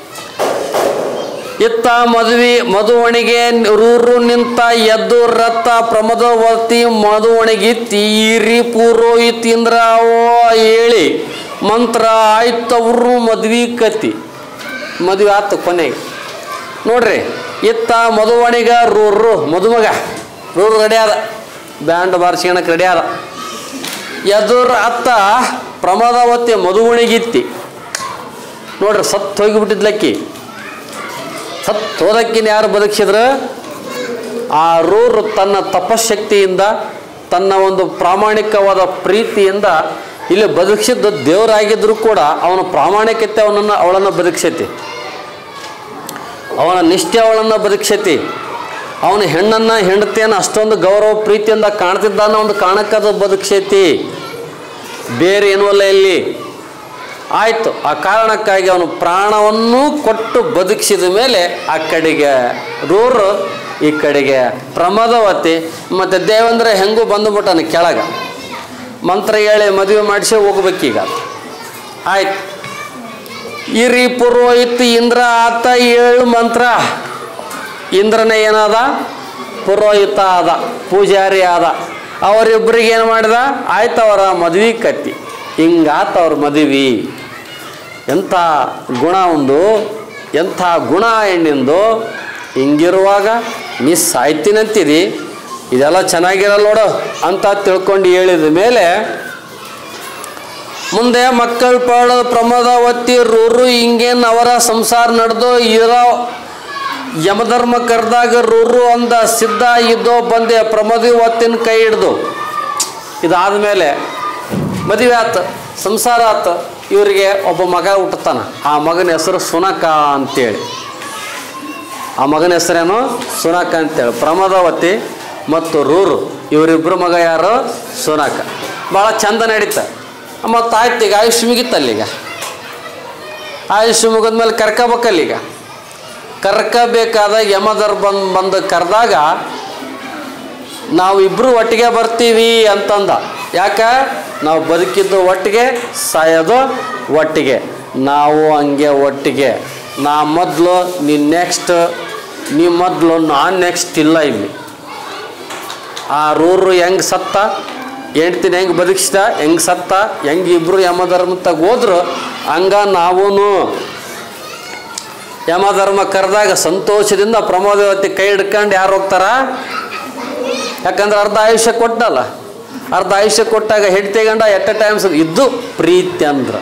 ಇತ್ತ ಮದುವೆ ಮಧುವಣಿಗೆ ರೂರು ನಿಂತ ಎದ್ದು ರಥ ಪ್ರಮದವತಿ ಮಧುವಣಿಗೆ ತೀರಿ ಪುರೋಹಿತೀಂದ್ರ ಹೇಳಿ ಮಂತ್ರ ಆಯ್ತವ್ರು ಮದ್ವಿ ಕತಿ ಮದುವೆ ಆತು ಕೊನೆಗೆ ನೋಡ್ರಿ ಇತ್ತ ಮಧುವಣಿಗ ರೂರು ಮದುಮಗ ರೂರು ರೆಡಿ ಆದ ಬ್ಯಾಂಡ್ ಬಾರಿಸ್ಕೊಳಕ್ಕೆ ರೆಡಿ ಆದ ಎದುರು ಅತ್ತ ಪ್ರಮದಾವತಿ ಮಧುವಣಿಗಿತ್ತಿ ನೋಡ್ರಿ ಸತ್ತು ಹೋಗಿಬಿಟ್ಟಿದ್ಲಕ್ಕಿ ಸತ್ತು ಹೋದಕ್ಕಿನ ಯಾರು ಬದುಕಿಸಿದ್ರು ಆ ರೂರು ತನ್ನ ತಪಶಕ್ತಿಯಿಂದ ತನ್ನ ಒಂದು ಪ್ರಾಮಾಣಿಕವಾದ ಪ್ರೀತಿಯಿಂದ ಇಲ್ಲಿ ಬದುಕಿಸಿದ್ದು ದೇವರಾಗಿದ್ದರೂ ಕೂಡ ಅವನ ಪ್ರಾಮಾಣಿಕತೆ ಅವನನ್ನು ಅವಳನ್ನು ಬದುಕಿಸೈತಿ ಅವನ ನಿಷ್ಠೆ ಅವಳನ್ನು ಬದುಕಿಸೈತಿ ಅವನ ಹೆಣ್ಣನ್ನು ಹೆಂಡತಿಯನ್ನು ಅಷ್ಟೊಂದು ಗೌರವ ಪ್ರೀತಿಯಿಂದ ಕಾಣ್ತಿದ್ದಾನ ಒಂದು ಕಾರಣಕ್ಕದು ಬದುಕಿಸೈತಿ ಬೇರೆ ಏನೂ ಇಲ್ಲಿ ಆಯಿತು ಆ ಕಾರಣಕ್ಕಾಗಿ ಅವನು ಪ್ರಾಣವನ್ನು ಕೊಟ್ಟು ಬದುಕಿಸಿದ ಮೇಲೆ ಆ ಕಡೆಗೆ ರೂರು ಈ ಕಡೆಗೆ ಪ್ರಮದವತಿ ಮತ್ತು ದೇವಂದ್ರ ಹೆಂಗೂ ಬಂದುಬಿಟ್ಟನು ಕೆಳಗೆ ಮಂತ್ರ ಹೇಳಿ ಮದುವೆ ಮಾಡಿಸಿ ಹೋಗ್ಬೇಕೀಗ ಆಯ್ತು ಇರಿ ಪುರೋಹಿತ್ ಇಂದ್ರ ಆತ ಏಳು ಮಂತ್ರ ಇಂದ್ರನೇ ಏನಾದ ಪುರೋಹಿತ ಆದ ಪೂಜಾರಿ ಆದ ಅವರಿಬ್ಬರಿಗೆ ಏನು ಮಾಡಿದ ಆಯ್ತು ಅವರ ಮದ್ವೆ ಕತ್ತಿ ಹಿಂಗಾತ ಅವ್ರ ಮದುವೆ ಎಂಥ ಗುಣ ಒಂದು ಎಂಥ ಗುಣ ಹೆಣ್ಣಿಂದು ಹಿಂಗಿರುವಾಗ ನೀ ಸಾಯ್ತೀನಂತೀರಿ ಇದೆಲ್ಲ ಚೆನ್ನಾಗಿರಲ್ಲ ನೋಡು ಅಂತ ತಿಳ್ಕೊಂಡು ಹೇಳಿದ ಮೇಲೆ ಮುಂದೆ ಮಕ್ಕಳ ಪಾಡ ಪ್ರಮದಾವತಿ ರೂರು ಹಿಂಗೇನು ಅವರ ಸಂಸಾರ ನಡೆದು ಇರೋ ಯಮಧರ್ಮ ಕರೆದಾಗ ರೂರು ಅಂದ ಸಿದ್ಧ ಇದ್ದೋ ಬಂದೆ ಪ್ರಮದಿವತ್ತಿನ ಕೈ ಹಿಡ್ದು ಇದಾದಮೇಲೆ ಮದುವೆ ಆತು ಸಂಸಾರ ಆತು ಇವರಿಗೆ ಒಬ್ಬ ಮಗ ಹುಟ್ಟುತ್ತಾನ ಆ ಮಗನ ಹೆಸರು ಸುನಕ ಅಂತೇಳಿ ಆ ಮಗನ ಹೆಸರೇನು ಸುನಕ ಅಂತೇಳಿ ಪ್ರಮದಾವತಿ ಮತ್ತು ರೂರು ಇವರಿಬ್ಬರು ಮಗ ಯಾರು ಸುನಕ ಭಾಳ ಚಂದ ನಡೀತ ಮತ್ತು ಆಯ್ತು ಈಗ ಆಯುಷ್ ಮುಗಿತಲ್ಲೀಗ ಆಯುಷ್ ಮುಗಿದ್ಮೇಲೆ ಕರ್ಕೋಬೇಕಲ್ಲೀಗ ಕರ್ಕಬೇಕಾದಾಗ ಯಮದರ್ ಬಂದು ಬಂದು ಕರೆದಾಗ ನಾವು ಇಬ್ಬರು ಒಟ್ಟಿಗೆ ಬರ್ತೀವಿ ಅಂತಂದ ಯಾಕ ನಾವು ಬದುಕಿದ್ದು ಒಟ್ಟಿಗೆ ಸಾಯೋದು ಒಟ್ಟಿಗೆ ನಾವು ಹಂಗೆ ಒಟ್ಟಿಗೆ ನಾ ಮೊದಲು ನೀ ನೆಕ್ಸ್ಟ್ ನೀ ಮೊದಲು ನಾನು ನೆಕ್ಸ್ಟ್ ಇಲ್ಲ ಇಲ್ಲಿ ಆ ರೂರು ಹೆಂಗೆ ಸತ್ತ ಹೆಂಡ್ತಿನ ಹೆಂಗೆ ಬದುಕಿಸ್ದ ಹೆಂಗೆ ಸತ್ತ ಹೆಂಗೆ ಇಬ್ಬರು ಯಮಧರ್ಮತ್ತಾಗ ಹೋದ್ರು ಹಂಗ ನಾವೂ ಯಮಧರ್ಮ ಕರೆದಾಗ ಸಂತೋಷದಿಂದ ಪ್ರಮೋದವತಿ ಕೈ ಹಿಡ್ಕೊಂಡು ಯಾರು ಹೋಗ್ತಾರ ಯಾಕಂದ್ರೆ ಅರ್ಧ ಆಯುಷ್ಯ ಕೊಟ್ಟಲ್ಲ ಅರ್ಧ ಆಯುಷ್ಯ ಕೊಟ್ಟಾಗ ಹೆಂಡ್ತಿ ಗಂಡ ಎಟ್ ಎ ಟೈಮ್ಸ್ ಇದ್ದು ಪ್ರೀತಿ ಅಂದ್ರೆ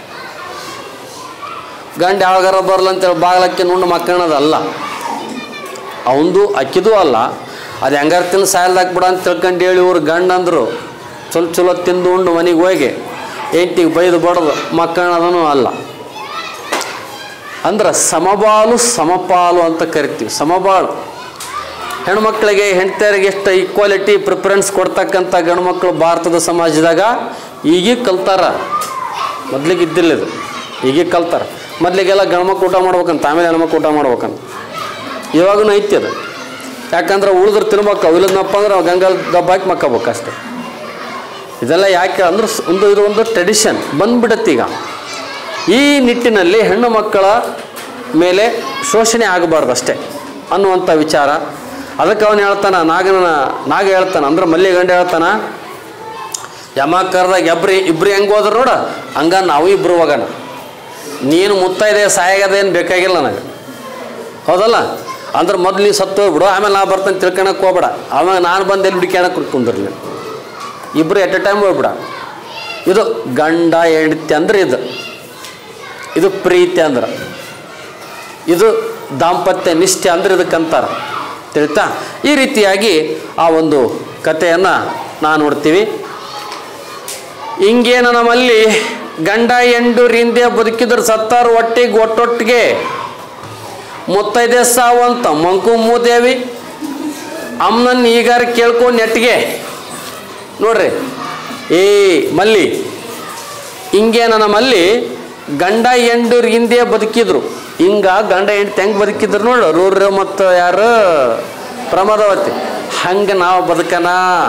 ಗಂಡ ಯಾವಾಗಾರ ಬರಲ್ಲ ಅಂತೇಳಿ ಬಾಗ್ಲಕ್ಕೆ ನುಣ್ಣು ಮಕ್ಕಳದಲ್ಲ ಅವಂದು ಅಕ್ಕಿದೂ ಅಲ್ಲ ಅದು ಹೆಂಗಾರ ತಿಂದು ಸಾಯಲ್ದಾಗ ಬಿಡ ಅಂತ ತಿಳ್ಕೊಂಡು ಹೇಳಿ ಇವ್ರು ಗಂಡ ಅಂದರು ಸ್ವಲ್ಪ ಚಲೋ ತಿಂದು ಉಂಡು ಮನೆಗೆ ಹೋಗಿ ಹೆಂಡ್ತಿಗೆ ಬೈದು ಬಡ್ದು ಮಕ್ಕಳದೂ ಅಲ್ಲ ಅಂದ್ರೆ ಸಮಬಾಲು ಸಮಪಾಲು ಅಂತ ಕರಿತೀವಿ ಸಮಬಾಳು ಹೆಣ್ಮಕ್ಳಿಗೆ ಹೆಂಡತಿಯರಿಗೆ ಎಷ್ಟು ಈಕ್ವಾಲಿಟಿ ಪ್ರಿಫರೆನ್ಸ್ ಕೊಡ್ತಕ್ಕಂಥ ಗಂಡ್ಮಕ್ಳು ಭಾರತದ ಸಮಾಜದಾಗ ಈಗೀಗ ಕಲ್ತಾರ ಮೊದ್ಲಿಗೆ ಇದ್ದಿಲ್ಲ ಇದು ಈಗೀಗ ಕಲ್ತಾರ ಮೊದಲಿಗೆಲ್ಲ ಗಂಡ್ಮಕ್ಳು ಊಟ ಮಾಡ್ಬೇಕಂತ ಆಮೇಲೆ ಹೆಣ್ಮಕ್ಳು ಊಟ ಮಾಡ್ಬೇಕಂತ ಇವಾಗೂ ಐತಿ ಅದು ಯಾಕಂದ್ರೆ ಉಳಿದ್ರೆ ತಿನ್ಬೇಕು ಇಲ್ಲದನಪ್ಪ ಅಂದ್ರೆ ಅವ್ ಗಂಗಲ್ ದಬ್ಬ ಹಾಕಿ ಮಕ್ಕಬೇಕು ಅಷ್ಟೆ ಇದೆಲ್ಲ ಯಾಕೆ ಅಂದ್ರೆ ಸ್- ಒಂದು ಇದು ಒಂದು ಟ್ರೆಡಿಷನ್ ಬಂದ್ಬಿಡತ್ತೆ ಈಗ ಈ ನಿಟ್ಟಿನಲ್ಲಿ ಹೆಣ್ಣು ಮಕ್ಕಳ ಮೇಲೆ ಶೋಷಣೆ ಆಗಬಾರ್ದು ಅಷ್ಟೇ ಅನ್ನುವಂಥ ವಿಚಾರ ಅದಕ್ಕೆ ಅವನು ಹೇಳ್ತಾನ ನಾಗನ ನಾಗ ಹೇಳ್ತಾನ ಅಂದ್ರೆ ಮಲ್ಲಿ ಗಂಡ ಹೇಳ್ತಾನ ಯಮ ಕರ್ದಾಗ ಎಬ್ರಿ ಇಬ್ರು ಹೆಂಗೆ ಹೋದ್ರು ನೋಡ ಹಂಗ ನಾವು ಇಬ್ರು ಹೋಗೋಣ ನೀನು ಮುತ್ತೈದೆ ಸಾಯಾಗದೇನು ಬೇಕಾಗಿಲ್ಲ ನನಗೆ ಹೌದಲ್ಲ ಅಂದ್ರೆ ಮೊದಲು ನೀ ಸತ್ತು ಹೋಗ್ಬಿಡು ಆಮೇಲೆ ನಾ ಬರ್ತಾನೆ ತಿಳ್ಕೊಳಕ್ಕೆ ಹೋಗ್ಬೇಡ ಆಮೇಲೆ ನಾನು ಬಂದು ಎಲ್ಲಿ ಹುಡುಕ್ಯಾಣಕ್ಕೆ ಕುಂದಿರ್ಲಿ ಇಬ್ಬರು ಎಟ್ ಎ ಟೈಮ್ ಹೋಗ್ಬಿಡ ಇದು ಗಂಡ ಹೆಂಡತಿ ಅಂದ್ರೆ ಇದು ಇದು ಪ್ರೀತಿ ಅಂದ್ರೆ ಇದು ದಾಂಪತ್ಯ ನಿಷ್ಠೆ ಅಂದ್ರೆ ಇದಕ್ಕಂತಾರ ತಿಳಿತಾ ಈ ರೀತಿಯಾಗಿ ಆ ಒಂದು ಕಥೆಯನ್ನು ನಾವು ನೋಡ್ತೀವಿ ಹಿಂಗೇನ ನಮ್ಮಲ್ಲಿ ಗಂಡ ಎಂಡು ರಿಂದೆ ಬದುಕಿದ್ರು ಸತ್ತಾರು ಒಟ್ಟಿಗೆ ಒಟ್ಟೊಟ್ಟಿಗೆ ಮುತ್ತೈದೆ ಸಾವಂತ ಮಂಕು ಮೂದೇವಿ ಅಮ್ಮನನ್ನು ಈಗಾರ ಕೇಳ್ಕೊಂಡು ನೆಟ್ಟಿಗೆ ನೋಡ್ರಿ ಏ ಮಲ್ಲಿ ಹಿಂಗೇನ ನಮ್ಮಲ್ಲಿ ಗಂಡ ಎಂಡು ಹಿಂದೆ ಬದುಕಿದ್ರು ಹಿಂಗ ಗಂಡ ಹೆಂಡ್ತಿ ಹೆಂಗೆ ಬದುಕಿದ್ರು ನೋಡು ರೂರ್ರ ಮತ್ತು ಯಾರು ಪ್ರಮಾದವತಿ ಹಂಗೆ ನಾವು ಬದುಕನ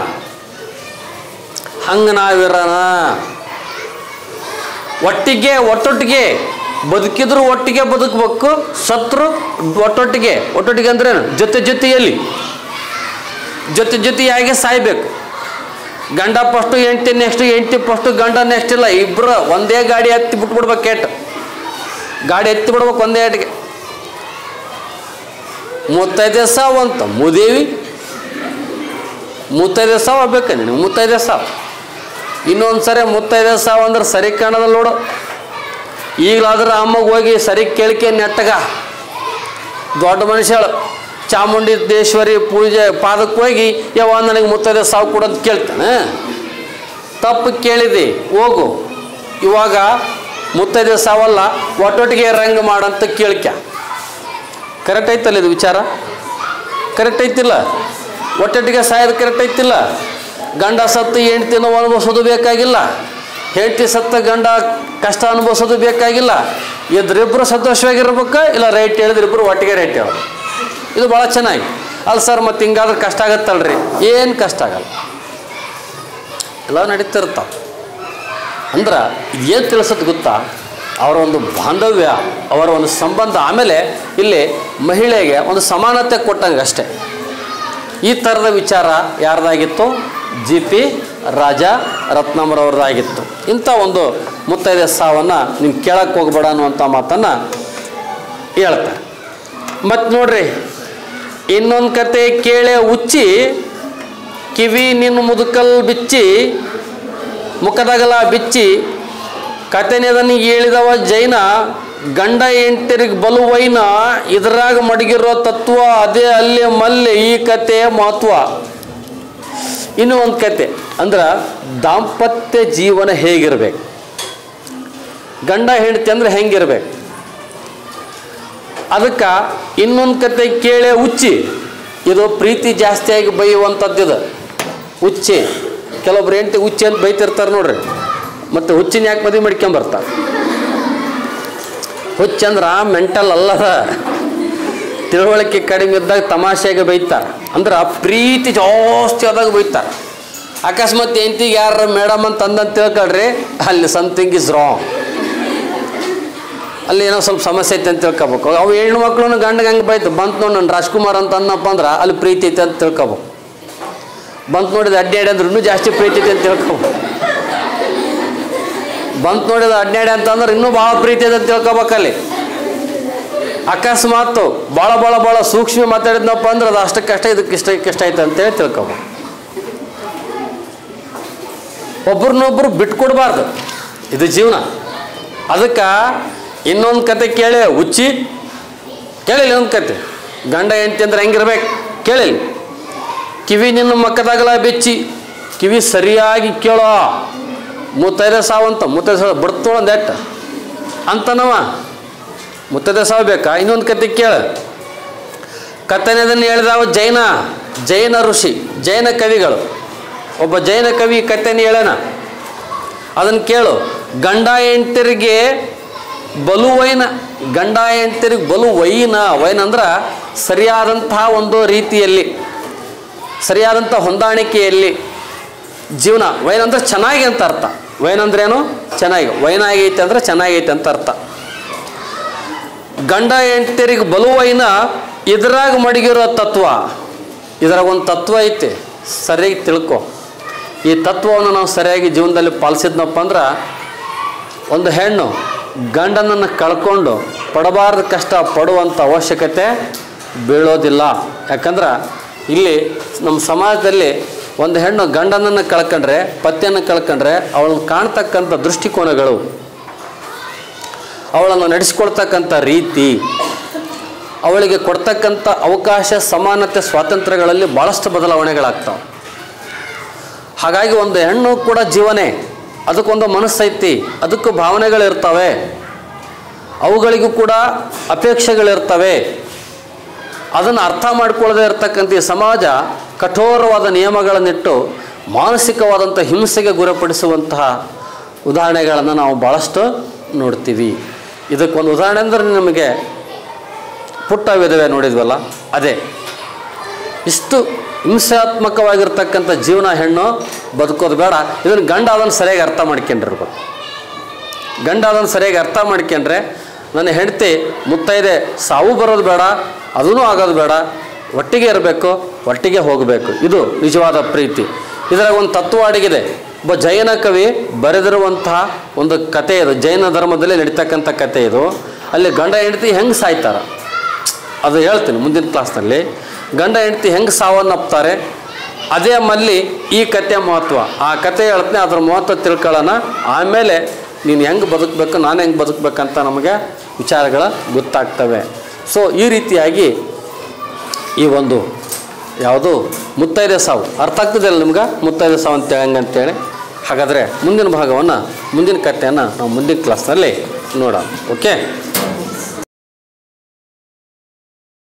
ಹಂಗೆ ನಾವಿರೋಣ ಒಟ್ಟಿಗೆ ಒಟ್ಟೊಟ್ಟಿಗೆ ಬದುಕಿದ್ರು ಒಟ್ಟಿಗೆ ಬದುಕಬೇಕು ಸತ್ರು ಒಟ್ಟೊಟ್ಟಿಗೆ ಒಟ್ಟೊಟ್ಟಿಗೆ ಅಂದ್ರೆ ಜೊತೆ ಜೊತೆಯಲ್ಲಿ ಜೊತೆ ಜೊತೆಯಾಗಿ ಸಾಯ್ಬೇಕು ಗಂಡ ಫಸ್ಟು ಹೆಂಡ್ತಿ ನೆಕ್ಸ್ಟ್ ಹೆಂಡ್ತಿ ಫಸ್ಟು ಗಂಡ ನೆಕ್ಸ್ಟ್ ಇಲ್ಲ ಇಬ್ಬರು ಒಂದೇ ಗಾಡಿ ಹತ್ತಿ ಬಿಟ್ಬಿಡ್ಬೇಕು ಕೇಟ್ ಗಾಡಿ ಎತ್ತಿ ಬಿಡ್ಬೇಕು ಒಂದೇ ಏಟಿಗೆ ಮುತ್ತೈದೆ ಸಾವು ಅಂತ ಮುದೇವಿ ಮುತ್ತೈದೆ ಸಾವು ಆಗ್ಬೇಕ ನಿನಗೆ ಮುತ್ತೈದೆ ಸಾವು ಇನ್ನೊಂದು ಸರಿ ಮುತ್ತೈದೆ ಸಾವು ಅಂದ್ರೆ ಸರಿ ಕಾಣೋದಲ್ಲ ನೋಡು ಈಗಲಾದ್ರೆ ಅಮ್ಮಗೆ ಹೋಗಿ ಸರಿ ಕೇಳಿಕೆ ನೆಟ್ಟಗ ದೊಡ್ಡ ಮನುಷ್ಯಳು ಚಾಮುಂಡೇಶ್ವರಿ ಪೂಜೆ ಪಾದಕ್ಕೆ ಹೋಗಿ ಯಾವ ನನಗೆ ಮುತ್ತೈದೆ ಸಾವು ಕೊಡೋದು ಕೇಳ್ತಾನೆ ತಪ್ಪು ಕೇಳಿದೆ ಹೋಗು ಇವಾಗ ಮುತ್ತೈದೆ ಸಾವಲ್ಲ ಒಟ್ಟೊಟ್ಟಿಗೆ ರಂಗ ಮಾಡಂತ ಕೇಳ್ಕ್ಯ ಕರೆಕ್ಟ್ ಐತಲ್ಲ ಇದು ವಿಚಾರ ಕರೆಕ್ಟ್ ಐತಿಲ್ಲ ಒಟ್ಟೊಟ್ಟಿಗೆ ಸಾಯೋದು ಕರೆಕ್ಟ್ ಐತಿಲ್ಲ ಗಂಡ ಸತ್ತು ಹೆಂಡ್ತಿ ನೋವು ಅನುಭವಿಸೋದು ಬೇಕಾಗಿಲ್ಲ ಹೆಂಡ್ತಿ ಸತ್ತ ಗಂಡ ಕಷ್ಟ ಅನುಭವಿಸೋದು ಬೇಕಾಗಿಲ್ಲ ಇದ್ರಿಬ್ರು ಸಂತೋಷವಾಗಿರ್ಬೇಕು ಇಲ್ಲ ರೈಟ್ ಹೇಳಿದ್ರೆ ಇಬ್ಬರು ಒಟ್ಟಿಗೆ ರೈಟ್ ಹೇಳೋದು ಇದು ಭಾಳ ಚೆನ್ನಾಗಿ ಅಲ್ಲ ಸರ್ ಮತ್ತು ಹಿಂಗಾದ್ರೆ ಕಷ್ಟ ಆಗತ್ತಲ್ರಿ ಏನು ಕಷ್ಟ ಆಗಲ್ಲ ಎಲ್ಲ ನಡೀತಿರ್ತಾವ ಅಂದ್ರೆ ಏನು ತಿಳಿಸೋದು ಗೊತ್ತಾ ಅವರ ಒಂದು ಬಾಂಧವ್ಯ ಅವರ ಒಂದು ಸಂಬಂಧ ಆಮೇಲೆ ಇಲ್ಲಿ ಮಹಿಳೆಗೆ ಒಂದು ಸಮಾನತೆ ಕೊಟ್ಟಂಗೆ ಅಷ್ಟೇ ಈ ಥರದ ವಿಚಾರ ಯಾರ್ದಾಗಿತ್ತು ಜಿ ಪಿ ರಾಜ ರತ್ನಮ್ಮರವ್ರದ್ದಾಗಿತ್ತು ಇಂಥ ಒಂದು ಮುತ್ತೈದೆ ಸಾವನ್ನು ನೀವು ಕೇಳಕ್ಕೆ ಹೋಗ್ಬೇಡ ಅನ್ನುವಂಥ ಮಾತನ್ನು ಹೇಳ್ತಾರೆ ಮತ್ತು ನೋಡ್ರಿ ಇನ್ನೊಂದು ಕತೆ ಕೇಳೆ ಉಚ್ಚಿ ಕಿವಿ ನಿನ್ನ ಮುದುಕಲ್ ಬಿಚ್ಚಿ ಮುಖದಗಲ ಬಿಚ್ಚಿ ಕತೆನೆದನಿ ಹೇಳಿದವ ಜೈನ ಗಂಡ ಎಂಟರಿಗೆ ಬಲುವೈನ ಇದ್ರಾಗ ಮಡಗಿರೋ ತತ್ವ ಅದೇ ಅಲ್ಲಿ ಮಲ್ಲೆ ಈ ಕತೆ ಮಹತ್ವ ಇನ್ನು ಒಂದು ಕತೆ ಅಂದ್ರೆ ದಾಂಪತ್ಯ ಜೀವನ ಹೇಗಿರ್ಬೇಕು ಗಂಡ ಹೆಂಡತಿ ಅಂದ್ರೆ ಹೆಂಗಿರ್ಬೇಕು ಅದಕ್ಕೆ ಇನ್ನೊಂದು ಕತೆ ಕೇಳೇ ಹುಚ್ಚಿ ಇದು ಪ್ರೀತಿ ಜಾಸ್ತಿಯಾಗಿ ಬೈಯುವಂಥದ್ದಿದು ಹುಚ್ಚಿ ಕೆಲವೊಬ್ರು ಹೆಂಡತಿ ಹುಚ್ಚಿ ಅಂತ ಬೈತಿರ್ತಾರೆ ನೋಡ್ರಿ ಮತ್ತು ಹುಚ್ಚಿನ ಯಾಕೆ ಮದುವೆ ಮಾಡ್ಕೊಂಬರ್ತಾರೆ ಹುಚ್ಚಂದ್ರ ಮೆಂಟಲ್ ಅಲ್ಲದ ತಿಳುವಳಿಕೆ ಕಡಿಮೆ ಇದ್ದಾಗ ತಮಾಷೆಗೆ ಬೈತಾರೆ ಅಂದ್ರೆ ಪ್ರೀತಿ ಜಾಸ್ತಿ ಆದಾಗ ಬೈತಾರೆ ಅಕಸ್ಮಾತ್ ಹೆಂಡತಿಗೆ ಯಾರ ಮೇಡಮ್ ಅಂತ ಅಂದಂತ ತಿಳ್ಕೊಳ್ರಿ ಅಲ್ಲಿ ಸಮಥಿಂಗ್ ಇಸ್ ರಾಂಗ್ ಅಲ್ಲಿ ಏನೋ ಸ್ವಲ್ಪ ಸಮಸ್ಯೆ ಐತೆ ಅಂತ ತಿಳ್ಕೊಬೇಕು ಅವು ಹೆಣ್ಣು ಮಕ್ಳು ಗಂಡಗೆ ಹಂಗೆ ಬೈತು ಬಂತು ನೋಡಿ ನಾನು ರಾಜ್ಕುಮಾರ್ ಅಂತ ಅನ್ನಪ್ಪ ಅಂದ್ರೆ ಅಲ್ಲಿ ಪ್ರೀತಿ ಐತೆ ಅಂತ ತಿಳ್ಕೊಬೇಕು ಬಂತು ನೋಡಿದ ಅಡ್ಡಾಡಿ ಅಂದ್ರೆ ಇನ್ನೂ ಜಾಸ್ತಿ ಪ್ರೀತಿ ಐತೆ ಅಂತ ತಿಳ್ಕೊ ಬಂತು ನೋಡಿದ ಅಡ್ಡಾಡಿ ಅಂತಂದ್ರೆ ಇನ್ನೂ ಭಾಳ ಪ್ರೀತಿ ಇದೆ ಅಂತ ತಿಳ್ಕೊಬೇಕಲ್ಲಿ ಅಕಸ್ಮಾತ್ ಭಾಳ ಭಾಳ ಭಾಳ ಸೂಕ್ಷ್ಮ ಮಾತಾಡಿದ್ನಪ್ಪ ಅಂದ್ರೆ ಅದು ಅಷ್ಟಕ್ಕಷ್ಟ ಇದಕ್ಕೆ ಇಷ್ಟ ಇಷ್ಟ ಐತೆ ಅಂತೇಳಿ ತಿಳ್ಕೊಬೇಕು ಒಬ್ರನ್ನೊಬ್ರು ಬಿಟ್ಕೊಡ್ಬಾರ್ದು ಇದು ಜೀವನ ಅದಕ್ಕೆ ಇನ್ನೊಂದು ಕತೆ ಕೇಳಿ ಹುಚ್ಚಿ ಕೇಳಿಲ್ಲ ಇನ್ನೊಂದು ಕತೆ ಗಂಡ ಹೆಂಡತಿ ಅಂದ್ರೆ ಹೆಂಗಿರ್ಬೇಕು ಕೇಳಿಲ್ಲ ಕಿವಿ ನಿನ್ನ ಮಕ್ಕದಾಗಲ ಬೆಚ್ಚಿ ಕಿವಿ ಸರಿಯಾಗಿ ಕೇಳೋ ಮುತ್ತೈದೆ ಸಾವಂತ ಮುತ್ತೈದೆ ಸಾವು ಬಿಡ್ತೋಳಂದ ಎಟ್ಟ ಅಂತನವ ಮುತ್ತೈದೆ ಸಾವು ಬೇಕಾ ಇನ್ನೊಂದು ಕತೆ ಕೇಳ ಕಥನೆದನ್ನು ಹೇಳಿದವ ಜೈನ ಜೈನ ಋಷಿ ಜೈನ ಕವಿಗಳು ಒಬ್ಬ ಜೈನ ಕವಿ ಕಥೆನ ಹೇಳೋಣ ಅದನ್ನು ಕೇಳು ಗಂಡ ಹೆಂಡತಿರಿಗೆ ಬಲು ವೈನ ಗಂಡ ಹೆಂಡತಿರಿಗೆ ಬಲು ವೈನ ವೈನ್ ಅಂದ್ರೆ ಸರಿಯಾದಂತಹ ಒಂದು ರೀತಿಯಲ್ಲಿ ಸರಿಯಾದಂಥ ಹೊಂದಾಣಿಕೆಯಲ್ಲಿ ಜೀವನ ವೈನ್ ಅಂದ್ರೆ ಚೆನ್ನಾಗಿ ಅಂತ ಅರ್ಥ ವೈನ್ ಅಂದ್ರೇನು ಚೆನ್ನಾಗಿ ವೈನ್ ಆಗೈತೆ ಅಂದ್ರೆ ಚೆನ್ನಾಗೈತೆ ಅಂತ ಅರ್ಥ ಗಂಡ ಹೆಂಡತಿರಿಗೆ ಬಲು ವೈನ ಇದ್ರಾಗ ಮಡಗಿರೋ ತತ್ವ ಇದ್ರಾಗ ಒಂದು ತತ್ವ ಐತಿ ಸರಿಯಾಗಿ ತಿಳ್ಕೊ ಈ ತತ್ವವನ್ನು ನಾವು ಸರಿಯಾಗಿ ಜೀವನದಲ್ಲಿ ಪಾಲಿಸಿದ್ನಪ್ಪ ಅಂದ್ರೆ ಒಂದು ಹೆಣ್ಣು ಗಂಡನನ್ನು ಕಳ್ಕೊಂಡು ಪಡಬಾರ್ದ ಕಷ್ಟ ಪಡುವಂಥ ಅವಶ್ಯಕತೆ ಬೀಳೋದಿಲ್ಲ ಯಾಕಂದ್ರೆ ಇಲ್ಲಿ ನಮ್ಮ ಸಮಾಜದಲ್ಲಿ ಒಂದು ಹೆಣ್ಣು ಗಂಡನನ್ನು ಕಳ್ಕೊಂಡ್ರೆ ಪತಿಯನ್ನು ಕಳ್ಕೊಂಡ್ರೆ ಅವಳನ್ನು ಕಾಣ್ತಕ್ಕಂಥ ದೃಷ್ಟಿಕೋನಗಳು ಅವಳನ್ನು ನಡೆಸ್ಕೊಳ್ತಕ್ಕಂಥ ರೀತಿ ಅವಳಿಗೆ ಕೊಡ್ತಕ್ಕಂಥ ಅವಕಾಶ ಸಮಾನತೆ ಸ್ವಾತಂತ್ರ್ಯಗಳಲ್ಲಿ ಭಾಳಷ್ಟು ಬದಲಾವಣೆಗಳಾಗ್ತಾವೆ ಹಾಗಾಗಿ ಒಂದು ಹೆಣ್ಣು ಕೂಡ ಜೀವನೇ ಅದಕ್ಕೊಂದು ಮನಸ್ಸೈತಿ ಅದಕ್ಕೂ ಭಾವನೆಗಳಿರ್ತವೆ ಅವುಗಳಿಗೂ ಕೂಡ ಅಪೇಕ್ಷೆಗಳಿರ್ತವೆ ಅದನ್ನು ಅರ್ಥ ಮಾಡ್ಕೊಳ್ಳದೆ ಇರತಕ್ಕಂಥ ಈ ಸಮಾಜ ಕಠೋರವಾದ ನಿಯಮಗಳನ್ನಿಟ್ಟು ಮಾನಸಿಕವಾದಂಥ ಹಿಂಸೆಗೆ ಗುರಿಪಡಿಸುವಂತಹ ಉದಾಹರಣೆಗಳನ್ನು ನಾವು ಭಾಳಷ್ಟು ನೋಡ್ತೀವಿ ಇದಕ್ಕೊಂದು ಉದಾಹರಣೆ ಅಂದರೆ ನಿಮಗೆ ಪುಟ್ಟ ವಿಧವೆ ನೋಡಿದ್ವಲ್ಲ ಅದೇ ಇಷ್ಟು ಹಿಂಸಾತ್ಮಕವಾಗಿರ್ತಕ್ಕಂಥ ಜೀವನ ಹೆಣ್ಣು ಬದುಕೋದು ಬೇಡ ಇದನ್ನು ಗಂಡ ಅದನ್ನು ಸರಿಯಾಗಿ ಅರ್ಥ ಮಾಡ್ಕೊಂಡಿರ್ಬೇಕು ಗಂಡ ಅದನ್ನು ಸರಿಯಾಗಿ ಅರ್ಥ ಮಾಡ್ಕೊಂಡ್ರೆ ನನ್ನ ಹೆಂಡತಿ ಮುತ್ತೈದೆ ಸಾವು ಬರೋದು ಬೇಡ ಅದೂ ಆಗೋದು ಬೇಡ ಒಟ್ಟಿಗೆ ಇರಬೇಕು ಒಟ್ಟಿಗೆ ಹೋಗಬೇಕು ಇದು ನಿಜವಾದ ಪ್ರೀತಿ ಇದರಾಗ ಒಂದು ತತ್ವ ಅಡಗಿದೆ ಒಬ್ಬ ಜೈನ ಕವಿ ಬರೆದಿರುವಂತಹ ಒಂದು ಕತೆ ಇದು ಜೈನ ಧರ್ಮದಲ್ಲಿ ನಡೀತಕ್ಕಂಥ ಕತೆ ಇದು ಅಲ್ಲಿ ಗಂಡ ಹೆಂಡತಿ ಹೆಂಗೆ ಸಾಯ್ತಾರ ಅದು ಹೇಳ್ತೀನಿ ಮುಂದಿನ ಕ್ಲಾಸ್ನಲ್ಲಿ ಗಂಡ ಹೆಂಡತಿ ಹೆಂಗೆ ಸಾವನ್ನಪ್ತಾರೆ ಅದೇ ಮಲ್ಲಿ ಈ ಕತೆ ಮಹತ್ವ ಆ ಕತೆ ಹೇಳ್ತೀನಿ ಅದ್ರ ಮಹತ್ವ ತಿಳ್ಕೊಳ್ಳೋಣ ಆಮೇಲೆ ನೀನು ಹೆಂಗೆ ಬದುಕಬೇಕು ನಾನು ಹೆಂಗೆ ಬದುಕಬೇಕಂತ ನಮಗೆ ವಿಚಾರಗಳು ಗೊತ್ತಾಗ್ತವೆ ಸೊ ಈ ರೀತಿಯಾಗಿ ಈ ಒಂದು ಯಾವುದು ಮುತ್ತೈದೆ ಸಾವು ಅರ್ಥ ಆಗ್ತದಲ್ಲ ನಿಮ್ಗೆ ಮುತ್ತೈದೆ ಸಾವು ಅಂತ ಹೆಂಗಂತೇಳಿ ಹಾಗಾದರೆ ಮುಂದಿನ ಭಾಗವನ್ನು ಮುಂದಿನ ಕಥೆಯನ್ನು ನಾವು ಮುಂದಿನ ಕ್ಲಾಸ್ನಲ್ಲಿ ನೋಡೋಣ ಓಕೆ